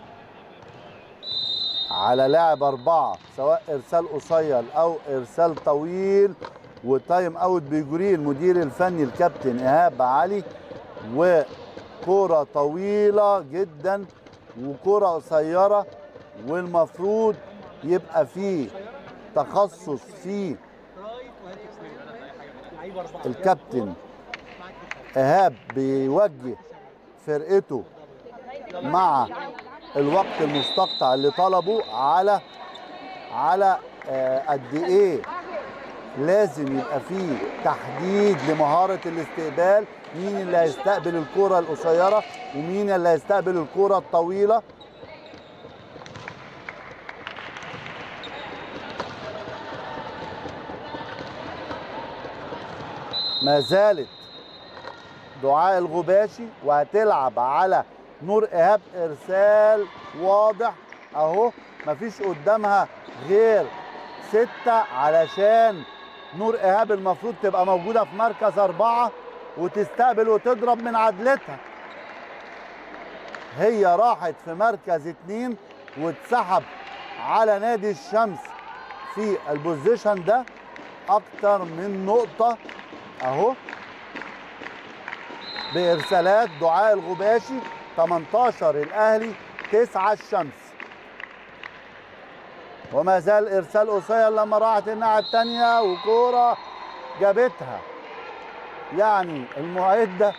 على لاعب أربعة سواء إرسال قصير أو إرسال طويل وتايم أوت بيجريه المدير الفني الكابتن إيهاب علي وكرة طويلة جدا وكرة قصيرة والمفروض يبقى فيه تخصص في الكابتن ايهاب بيوجه فرقته مع الوقت المستقطع اللي طلبه على على آه، قد ايه لازم يبقى فيه تحديد لمهارة الاستقبال مين اللي هيستقبل الكرة القصيرة ومين اللي هيستقبل الكرة الطويلة ما زالت دعاء الغباشي وهتلعب على نور ايهاب ارسال واضح اهو مفيش قدامها غير ستة علشان نور ايهاب المفروض تبقى موجودة في مركز أربعة وتستقبل وتضرب من عدلتها هي راحت في مركز اتنين واتسحب على نادي الشمس في البوزيشن ده أكتر من نقطة أهو بإرسالات دعاء الغباشي 18 الأهلي 9 الشمس وما زال ارسال قصير لما راحت الناحيه الثانيه وكوره جابتها يعني المعده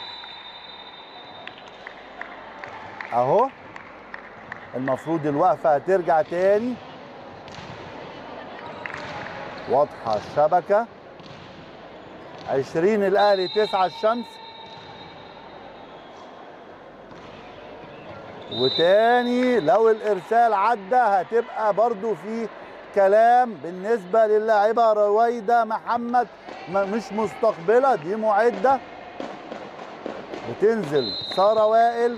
اهو المفروض الوقفه هترجع تاني واضحه الشبكه 20 الاهلي 9 الشمس وتاني لو الارسال عدى هتبقى برضو في كلام بالنسبه للاعبه رويده محمد م- مش مستقبله دي معده بتنزل ساره وائل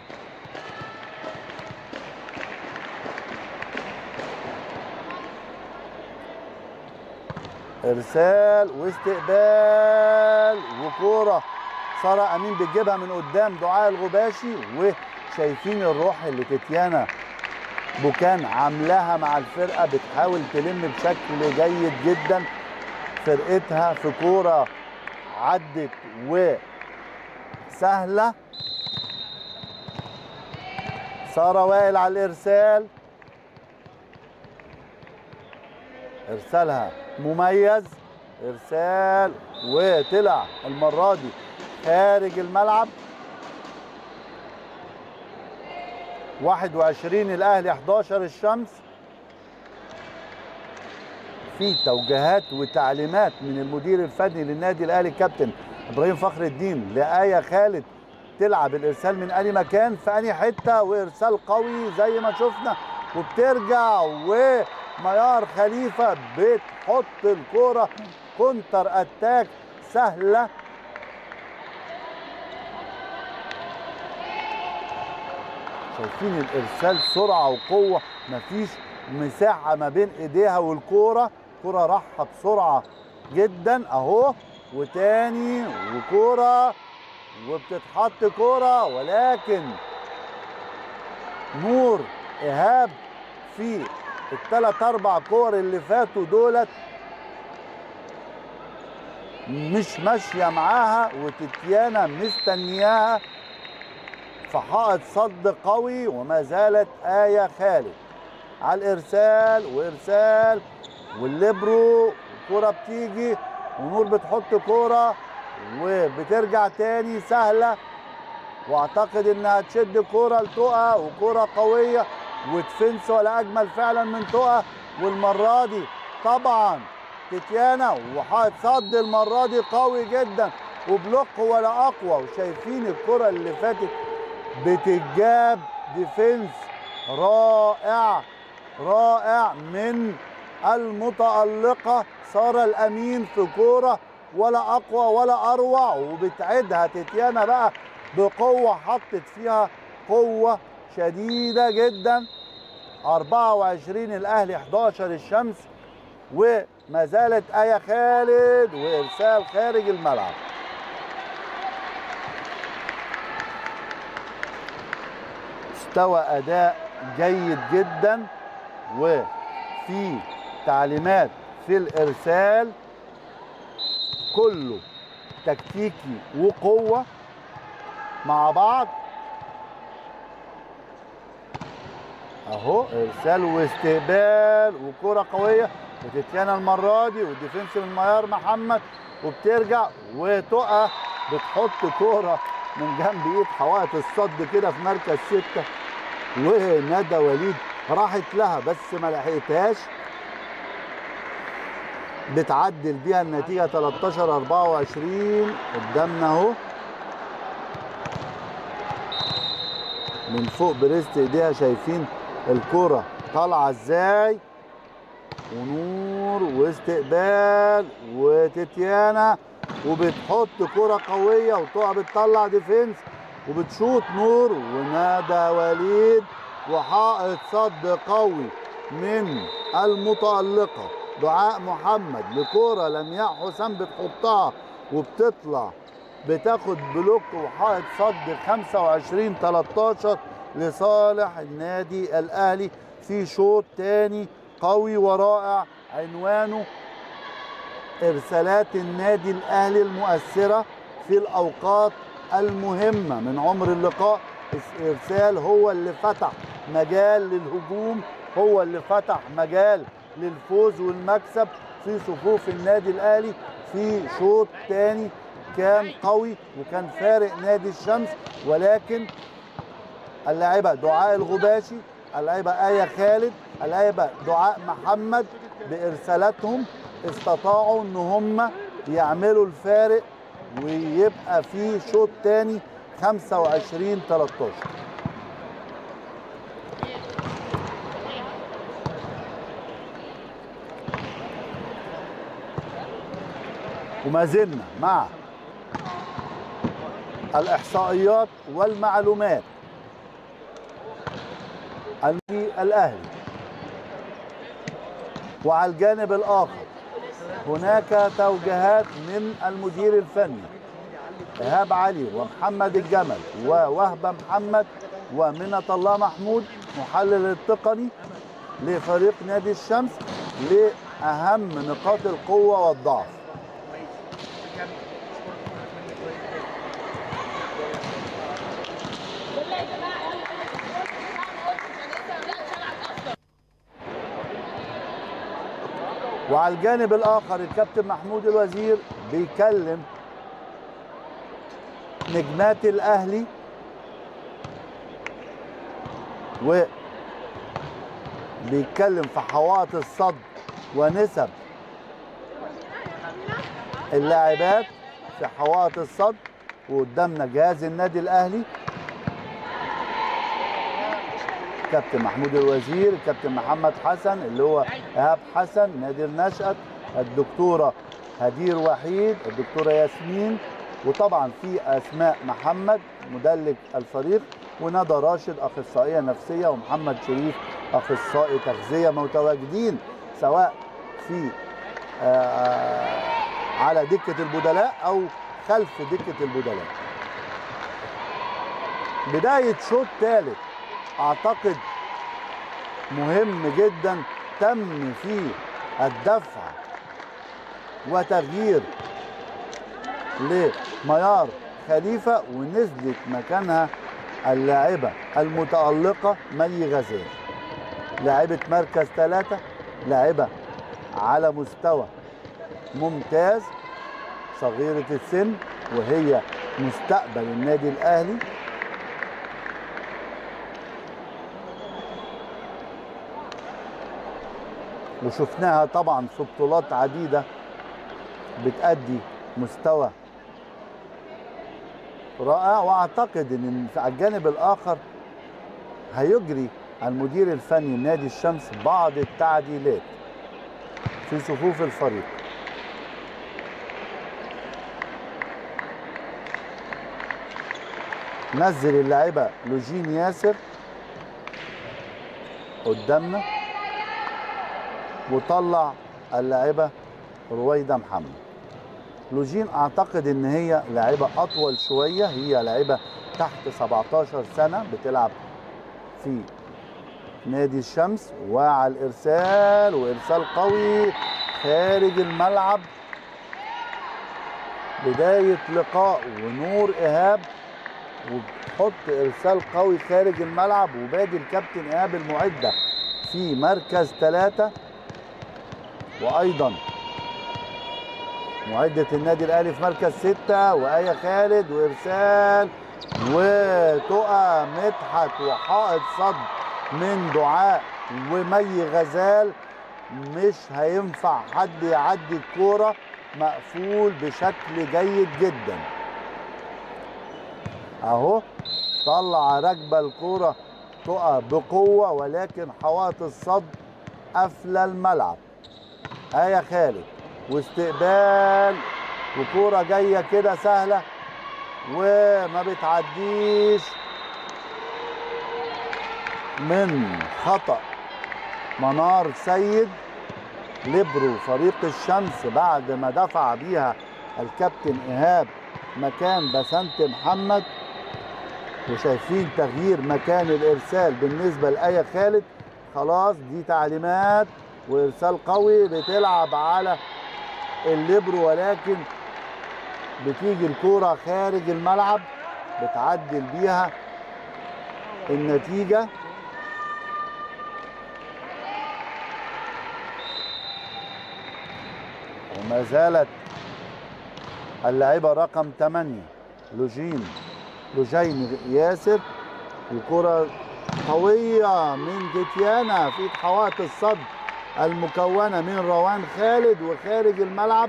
ارسال واستقبال وكوره ساره امين بتجيبها من قدام دعاء الغباشي وشايفين الروح اللي تتيانا بوكان عاملاها مع الفرقه بتحاول تلم بشكل جيد جدا فرقتها في كوره عدت وسهله ساره وائل على الارسال ارسالها مميز ارسال وطلع المره دي خارج الملعب 21 الاهلي 11 الشمس في توجيهات وتعليمات من المدير الفني للنادي الاهلي كابتن ابراهيم فخر الدين لآية خالد تلعب الارسال من اي مكان في اي حته وارسال قوي زي ما شفنا وبترجع وميار خليفه بتحط الكوره كونتر اتاك سهله شايفين الارسال سرعه وقوه مفيش مساحه ما بين ايديها والكوره كوره راحه بسرعه جدا اهو وتاني وكوره وبتتحط كوره ولكن نور ايهاب في الثلاث اربع كور اللي فاتوا دولت مش ماشيه معاها وتتيانا مستنياها في حائط صد قوي وما زالت آية خالد على الإرسال وإرسال والليبرو كرة بتيجي ونور بتحط كرة وبترجع تاني سهلة واعتقد انها تشد كرة لتقى وكرة قوية وتفنس ولا اجمل فعلا من تقى والمرة دي طبعا تتيانا وحائط صد المرة دي قوي جدا وبلوك ولا اقوى وشايفين الكرة اللي فاتت بتتجاب ديفنس رائع رائع من المتألقة سارة الأمين في كورة ولا أقوى ولا أروع وبتعيدها تتيانا بقى بقوة حطت فيها قوة شديدة جدا 24 الأهلي 11 الشمس وما زالت آية خالد وإرسال خارج الملعب مستوى اداء جيد جدا وفي تعليمات في الارسال كله تكتيكي وقوه مع بعض اهو ارسال واستقبال وكره قويه وتتيانا المره دي والديفنس من ميار محمد وبترجع وتقع بتحط كوره من جنب ايد حوائط الصد كده في مركز سته وندى وليد راحت لها بس ما لحقتهاش بتعدل بيها النتيجه 13 24 قدامنا اهو من فوق بريست ايديها شايفين الكرة طالعة ازاي ونور واستقبال وتتيانا وبتحط كرة قوية وتقع بتطلع ديفنس وبتشوط نور ونادى وليد وحائط صد قوي من المتألقة دعاء محمد لكرة لمياء حسام بتحطها وبتطلع بتاخد بلوك وحائط صد 25 13 لصالح النادي الاهلي في شوط تاني قوي ورائع عنوانه ارسالات النادي الاهلي المؤثره في الاوقات المهمه من عمر اللقاء ارسال هو اللي فتح مجال للهجوم هو اللي فتح مجال للفوز والمكسب في صفوف النادي الاهلي في شوط تاني كان قوي وكان فارق نادي الشمس ولكن اللاعبة دعاء الغباشي اللاعبة آية خالد اللاعبة دعاء محمد بإرسالاتهم استطاعوا ان هم يعملوا الفارق ويبقى في شوط تاني 25 13 وما زلنا مع الإحصائيات والمعلومات الأهلي وعلى الجانب الآخر هناك توجيهات من المدير الفني إيهاب علي ومحمد الجمل ووهبة محمد ومنة الله محمود محلل التقني لفريق نادي الشمس لأهم نقاط القوة والضعف وعلى الجانب الاخر الكابتن محمود الوزير بيكلم نجمات الاهلي و بيتكلم في حوائط الصد ونسب اللاعبات في حوائط الصد وقدامنا جهاز النادي الاهلي كابتن محمود الوزير الكابتن محمد حسن اللي هو ايهاب حسن نادر نشأت الدكتوره هدير وحيد الدكتوره ياسمين وطبعا في اسماء محمد مدلك الفريق وندى راشد اخصائيه نفسيه ومحمد شريف اخصائي تغذيه متواجدين سواء في آه على دكه البدلاء او خلف دكه البدلاء بدايه شوط ثالث اعتقد مهم جدا تم فيه الدفع وتغيير لميار خليفه ونزلت مكانها اللاعبه المتالقه مي غزال لاعبه مركز ثلاثه لاعبه على مستوى ممتاز صغيره السن وهي مستقبل النادي الاهلي وشفناها طبعا في بطولات عديده بتأدي مستوى رائع واعتقد ان على الجانب الاخر هيجري المدير الفني نادي الشمس بعض التعديلات في صفوف الفريق نزل اللاعبة لوجين ياسر قدامنا وطلع اللاعبة رويدة محمد لوجين اعتقد ان هي لاعبة اطول شوية هي لاعبة تحت 17 سنة بتلعب في نادي الشمس وعلى الارسال وارسال قوي خارج الملعب بداية لقاء ونور ايهاب وبتحط ارسال قوي خارج الملعب وبادي الكابتن ايهاب المعدة في مركز ثلاثة وايضا معدة النادي الاهلي في مركز ستة وآية خالد وارسال وتقى مدحت وحائط صد من دعاء ومي غزال مش هينفع حد يعدي الكورة مقفول بشكل جيد جدا اهو طلع راكبه الكوره تقع بقوه ولكن حوائط الصد قافله الملعب آية خالد واستقبال وكوره جايه كده سهله وما بتعديش من خطأ منار سيد ليبرو فريق الشمس بعد ما دفع بيها الكابتن إيهاب مكان بسنت محمد وشايفين تغيير مكان الإرسال بالنسبة لآية خالد خلاص دي تعليمات وإرسال قوي بتلعب على الليبرو ولكن بتيجي الكورة خارج الملعب بتعدل بيها النتيجة وما زالت اللاعبة رقم 8 لوجين لوجين ياسر وكرة قوية من جيتيانا في حوائط الصد المكونة من روان خالد وخارج الملعب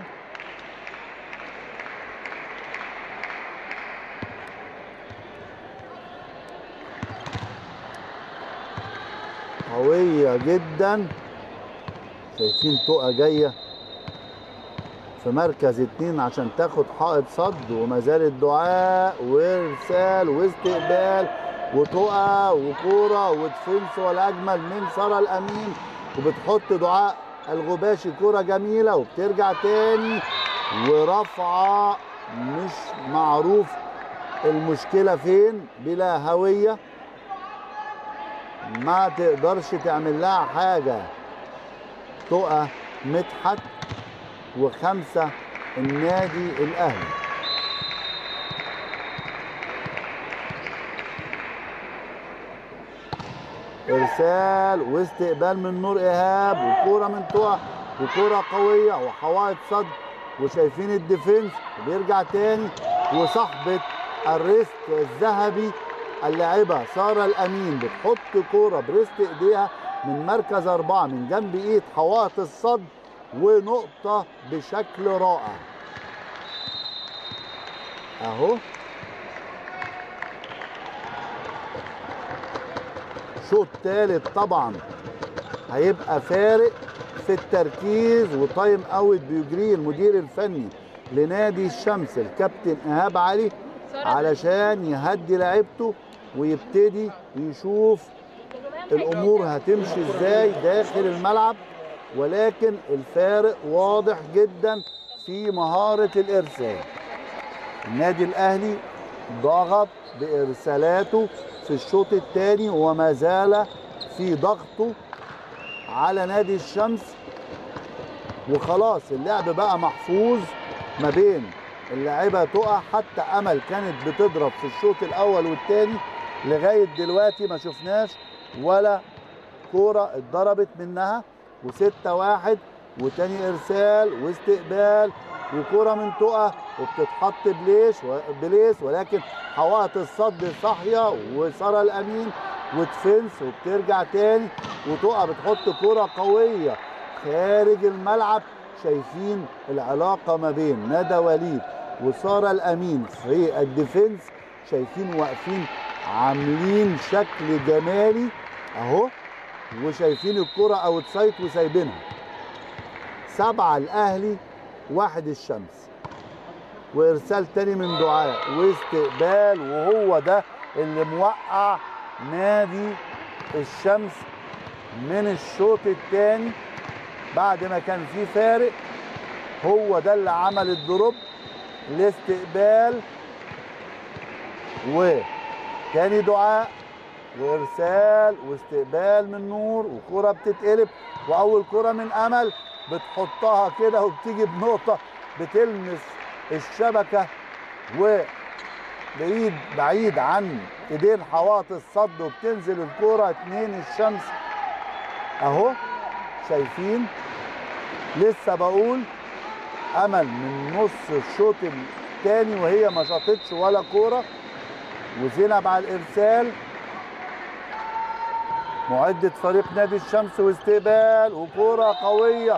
قوية جدا شايفين تقى جايه في مركز اتنين عشان تاخد حائط صد وما زال الدعاء وارسال واستقبال وتقى وكوره ودفنس والاجمل من ساره الامين وبتحط دعاء الغباشي كوره جميله وبترجع تاني ورفعه مش معروف المشكله فين بلا هويه ما تقدرش تعمل لها حاجه تقى مدحت وخمسة النادي الأهلي إرسال واستقبال من نور إيهاب وكورة من تقع وكورة قوية وحوائط صد وشايفين الديفنس وبيرجع تاني وصاحبة الريست الذهبي اللاعبة سارة الأمين بتحط كورة بريست إيديها من مركز أربعة من جنب إيد حوائط الصد ونقطة بشكل رائع اهو شوط ثالث طبعا هيبقى فارق في التركيز وتايم اوت بيجريه المدير الفني لنادي الشمس الكابتن ايهاب علي علشان يهدي لعيبته ويبتدي يشوف الامور هتمشي ازاي داخل الملعب ولكن الفارق واضح جدا في مهارة الإرسال النادي الأهلي ضغط بإرسالاته في الشوط الثاني وما زال في ضغطه على نادي الشمس وخلاص اللعب بقى محفوظ ما بين اللاعبة تقع حتى أمل كانت بتضرب في الشوط الأول والثاني لغاية دلوقتي ما شفناش ولا كورة اتضربت منها وستة واحد وتاني ارسال واستقبال وكرة من تقى وبتتحط بليش بليس ولكن حوائط الصد صاحية وسارة الأمين وتفنس وبترجع تاني وتقى بتحط كرة قوية خارج الملعب شايفين العلاقة ما بين ندى وليد وسارة الأمين في الديفنس شايفين واقفين عاملين شكل جمالي اهو وشايفين الكرة اوت سايد وسايبينها سبعة الاهلي واحد الشمس وارسال تاني من دعاء واستقبال وهو ده اللي موقع نادي الشمس من الشوط الثاني بعد ما كان في فارق هو ده اللي عمل الدروب الاستقبال وتاني دعاء وارسال واستقبال من نور وكرة بتتقلب واول كرة من امل بتحطها كده وبتيجي بنقطة بتلمس الشبكة وبعيد بعيد عن ايدين حوائط الصد وبتنزل الكرة اتنين الشمس اهو شايفين لسه بقول امل من نص الشوط الثاني وهي ما شاطتش ولا كوره وزينب على الارسال معدة فريق نادي الشمس واستقبال وكرة قوية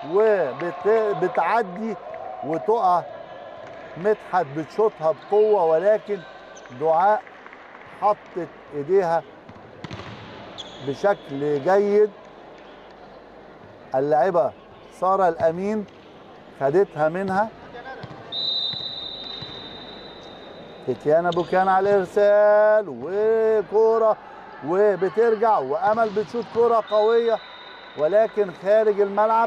وبتعدي وتقع مدحت بتشوطها بقوة ولكن دعاء حطت ايديها بشكل جيد اللاعبة سارة الأمين خدتها منها تتيانا بوكان على الإرسال وكورة وبترجع وأمل بتشوط كورة قوية ولكن خارج الملعب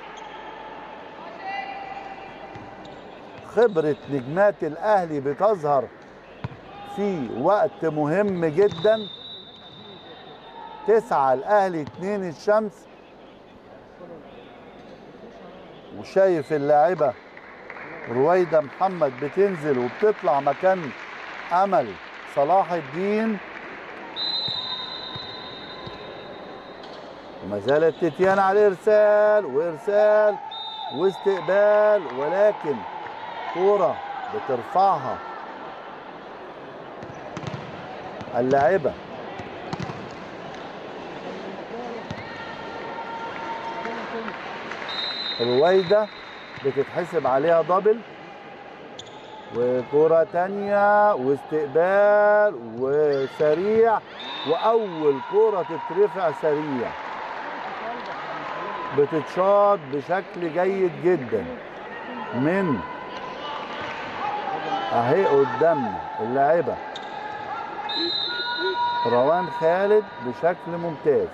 خبرة نجمات الأهلي بتظهر في وقت مهم جدا تسعة الأهلي اتنين الشمس وشايف اللاعبة رويدة محمد بتنزل وبتطلع مكان أمل صلاح الدين وما زالت تتيانا على الإرسال وإرسال واستقبال ولكن كورة بترفعها اللاعبة رويدة بتتحسب عليها دبل وكرة تانية واستقبال وسريع وأول كرة تترفع سريع بتتشاط بشكل جيد جدا من اهي قدامنا اللاعبة روان خالد بشكل ممتاز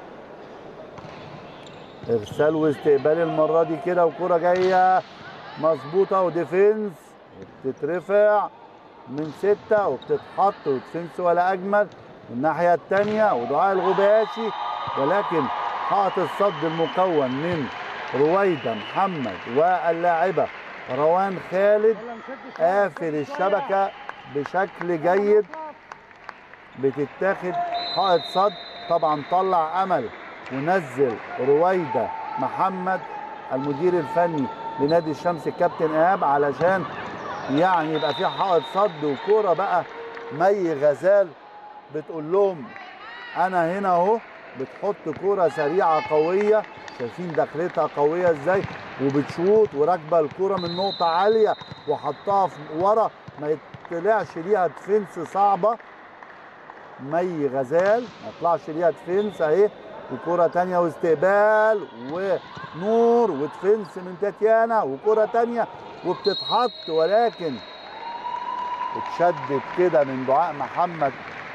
ارسال واستقبال المره دي كده وكره جايه مظبوطه وديفنس بتترفع من ستة وبتتحط وديفنس ولا أجمل الناحية التانية ودعاء الغباشي ولكن حائط الصد المكون من رويدة محمد واللاعبة روان خالد قافل الشبكة بشكل جيد بتتاخد حائط صد طبعا طلع أمل ونزل رويدة محمد المدير الفني لنادي الشمس الكابتن ايهاب علشان يعني يبقى في حائط صد وكوره بقى مي غزال بتقول لهم انا هنا اهو بتحط كوره سريعه قويه شايفين دخلتها قويه ازاي وبتشوط وراكبه الكوره من نقطه عاليه وحطها في ورا ما يطلعش ليها ديفنس صعبه مي غزال ما يطلعش ليها ديفنس اهي وكرة تانية واستقبال ونور ودفنس من تاتيانا وكرة تانية وبتتحط ولكن اتشدت كده من دعاء محمد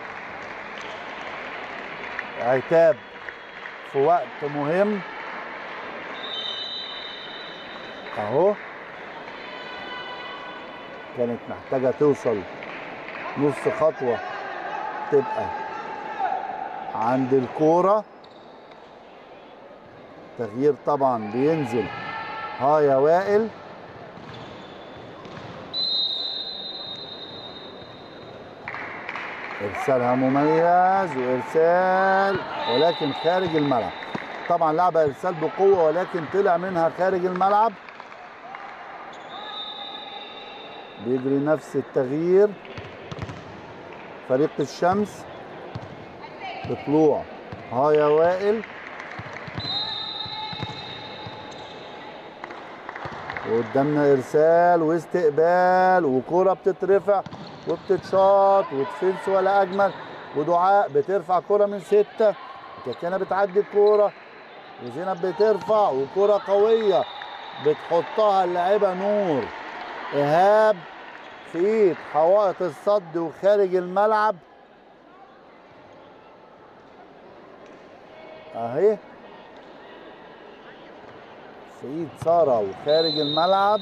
عتاب في وقت مهم اهو كانت محتاجة توصل نص خطوة تبقى عند الكوره تغيير طبعا بينزل ها يا وائل ارسالها مميز وارسال ولكن خارج الملعب طبعا لعبه ارسال بقوه ولكن طلع منها خارج الملعب بيجري نفس التغيير فريق الشمس بطلوع ها يا وائل وقدامنا ارسال واستقبال وكوره بتترفع وبتتشاط وتفنس ولا اجمل ودعاء بترفع كوره من سته تتيانا بتعدي الكوره وزينب بترفع وكوره قويه بتحطها اللاعبه نور ايهاب في ايد حوائط الصد وخارج الملعب اهي في ايد ساره وخارج الملعب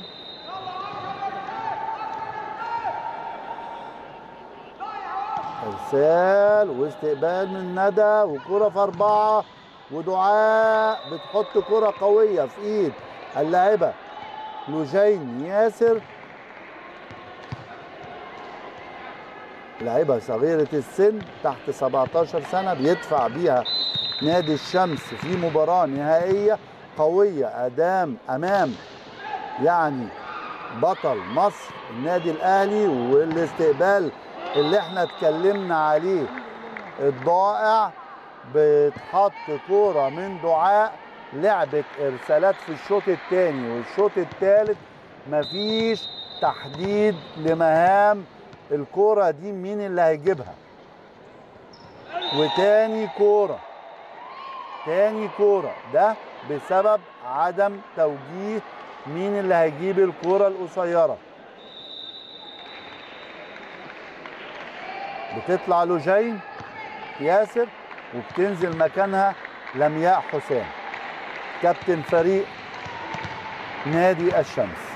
ارسال واستقبال من ندى وكره في اربعه ودعاء بتحط كره قويه في ايد اللاعبه لوجين ياسر لاعبة صغيرة السن تحت 17 سنة بيدفع بيها نادي الشمس في مباراة نهائية قويه ادام امام يعني بطل مصر النادي الاهلي والاستقبال اللي احنا اتكلمنا عليه الضائع بتحط كوره من دعاء لعبت ارسالات في الشوط الثاني والشوط الثالث مفيش تحديد لمهام الكوره دي مين اللي هيجيبها وتاني كوره تاني كوره ده بسبب عدم توجيه مين اللي هيجيب الكوره القصيره بتطلع لجين ياسر وبتنزل مكانها لمياء حسام كابتن فريق نادي الشمس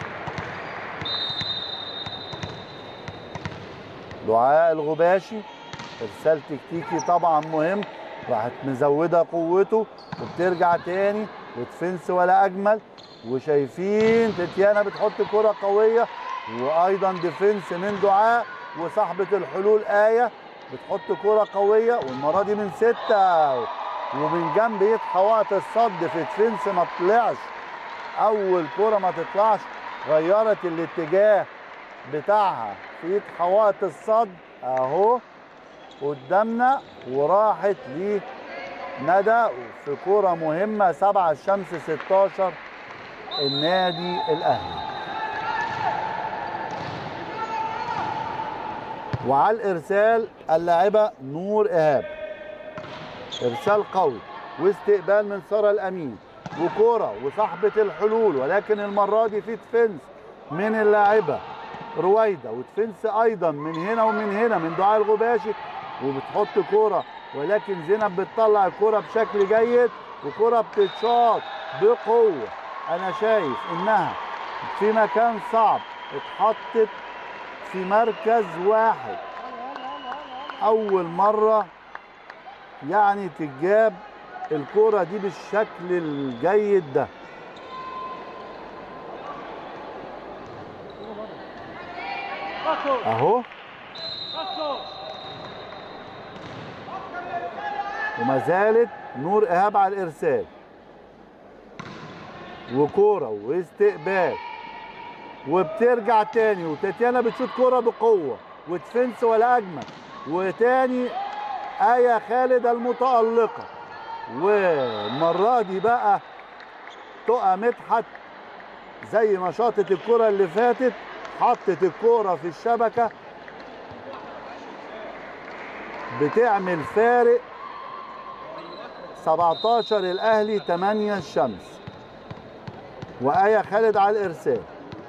دعاء الغباشي ارسال تكتيكي طبعا مهم راحت مزوده قوته وبترجع تاني وتفنس ولا اجمل وشايفين تتيانا بتحط كره قويه وايضا ديفنس من دعاء وصاحبه الحلول ايه بتحط كره قويه والمره دي من سته ومن جنب يطحى وقت الصد في ديفنس ما طلعش اول كره ما تطلعش غيرت الاتجاه بتاعها في يطحى وقت الصد اهو قدامنا وراحت لندى في كرة مهمة سبعة الشمس 16 النادي الأهلي وعلى الإرسال اللاعبة نور إيهاب إرسال قوي واستقبال من سارة الأمين وكرة وصاحبة الحلول ولكن المرة دي في ديفنس من اللاعبة رويدة وديفنس أيضا من هنا ومن هنا من دعاء الغباشي وبتحط كرة ولكن زينب بتطلع الكرة بشكل جيد وكرة بتتشاط بقوة أنا شايف إنها في مكان صعب اتحطت في مركز واحد أول مرة يعني تجاب الكرة دي بالشكل الجيد ده اهو وما زالت نور ايهاب على الارسال وكوره واستقبال وبترجع تاني وتاتيانا بتشوط كوره بقوه وتفنس ولا اجمل وتاني آية خالد المتألقة والمرة دي بقى تقى مدحت زي ما شاطت الكرة اللي فاتت حطت الكرة في الشبكة بتعمل فارق 17 الأهلي 8 الشمس وآية خالد على الإرسال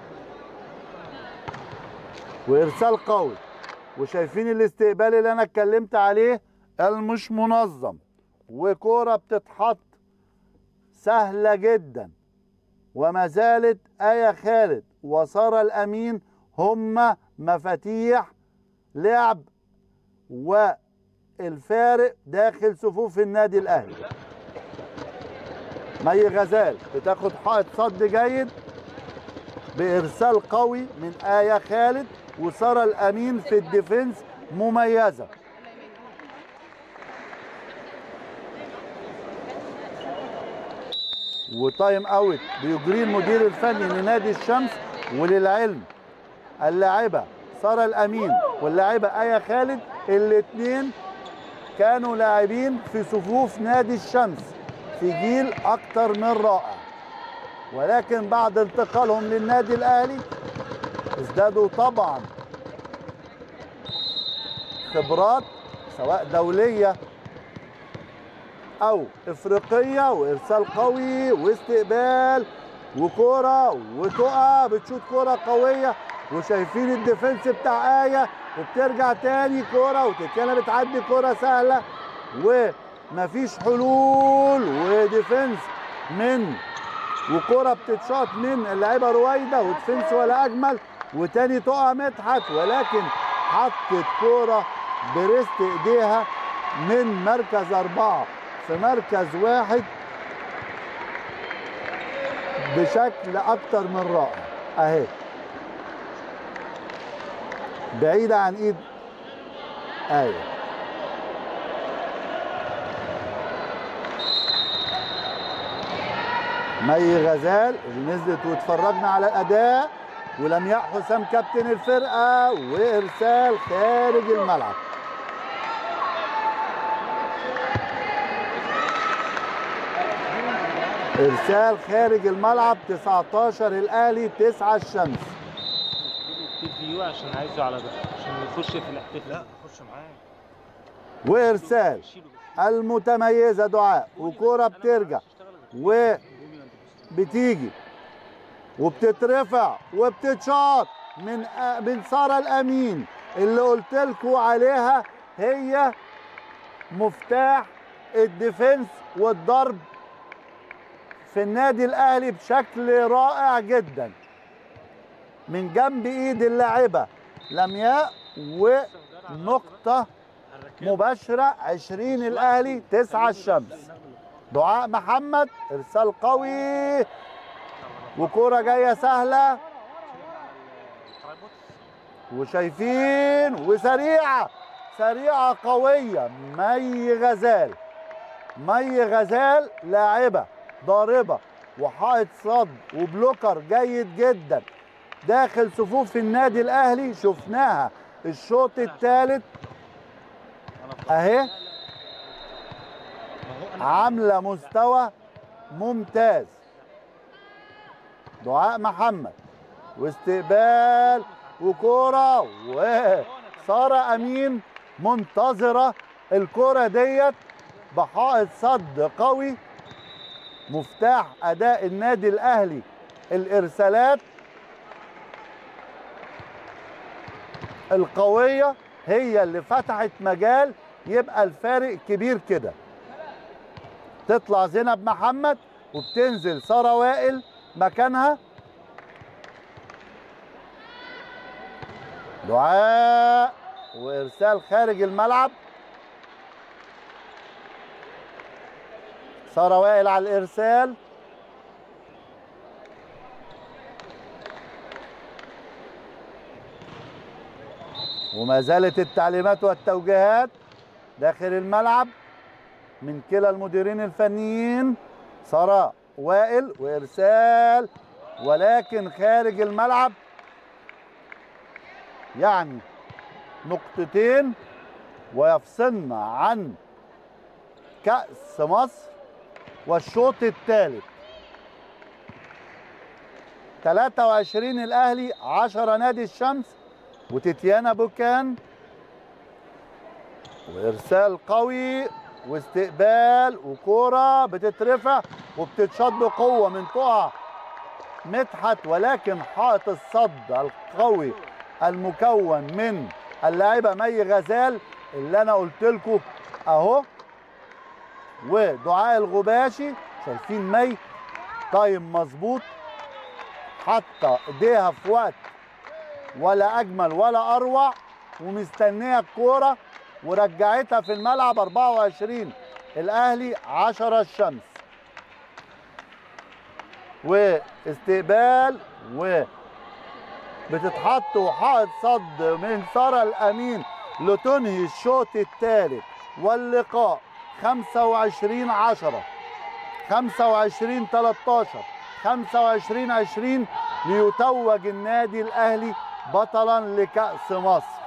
وإرسال قوي وشايفين الاستقبال اللي أنا اتكلمت عليه المش منظم وكرة بتتحط سهلة جدا وما زالت آية خالد وسارة الأمين هما مفاتيح لعب والفارق داخل صفوف النادي الأهلي مي غزال بتاخد حائط صد جيد بإرسال قوي من آية خالد وسارة الأمين في الديفنس مميزة وتايم اوت بيجريه المدير الفني لنادي الشمس وللعلم اللاعبه ساره الامين واللاعبه ايه خالد الاثنين كانوا لاعبين في صفوف نادي الشمس في جيل اكتر من رائع ولكن بعد انتقالهم للنادي الاهلي ازدادوا طبعا خبرات سواء دوليه او افريقيه وارسال قوي واستقبال وكوره وتقع بتشوط كوره قويه وشايفين الديفنس بتاع ايه وبترجع تاني كوره وتتيانا بتعدي كوره سهله ومفيش حلول وديفنس من وكوره بتتشاط من اللعيبه رويده وديفنس ولا اجمل وتاني تقع مدحت ولكن حطت كوره بريست ايديها من مركز اربعه في مركز واحد بشكل اكتر من رائع اهي بعيدة عن ايد ايه مي غزال اللي نزلت واتفرجنا على الاداء ولمياء حسام كابتن الفرقه وارسال خارج الملعب ارسال خارج الملعب 19 الاهلي 9 الشمس كتير فيو عشان عايزه على ده عشان يخش في الاحتفال لا خش معاه وارسال المتميزه دعاء وكوره بترجع وبتيجي وبتترفع وبتتشاط من من ساره الامين اللي قلت لكم عليها هي مفتاح الديفنس والضرب في النادي الاهلي بشكل رائع جدا من جنب ايد اللاعبه لمياء ونقطه مباشره 20 الاهلي 9 الشمس دعاء محمد ارسال قوي وكوره جايه سهله وشايفين وسريعه سريعه قويه مي غزال مي غزال لاعبه ضاربه وحائط صد وبلوكر جيد جدا داخل صفوف النادي الاهلي شفناها الشوط الثالث اهي عامله مستوى ممتاز دعاء محمد واستقبال وكوره وساره امين منتظره الكوره ديت بحائط صد قوي مفتاح اداء النادي الاهلي الارسالات القويه هي اللي فتحت مجال يبقى الفارق كبير كده تطلع زينب محمد وبتنزل ساره وائل مكانها دعاء وارسال خارج الملعب ساره وائل على الارسال وما زالت التعليمات والتوجيهات داخل الملعب من كلا المديرين الفنيين ساره وائل وارسال ولكن خارج الملعب يعني نقطتين ويفصلنا عن كأس مصر والشوط الثالث 23 الاهلي 10 نادي الشمس وتتيانا بوكان وارسال قوي واستقبال وكوره بتترفع وبتتشاط بقوه من طه مدحت ولكن حائط الصد القوي المكون من اللاعبه مي غزال اللي انا قلت لكم اهو ودعاء الغباشي شايفين مي تايم مظبوط حاطه ايديها في وقت ولا اجمل ولا اروع ومستنيه الكوره ورجعتها في الملعب 24 الاهلي 10 الشمس واستقبال و بتتحط وحائط صد من ساره الامين لتنهي الشوط الثالث واللقاء 25 10 25 13 25 20 ليتوج النادي الاهلي بطلا لكأس مصر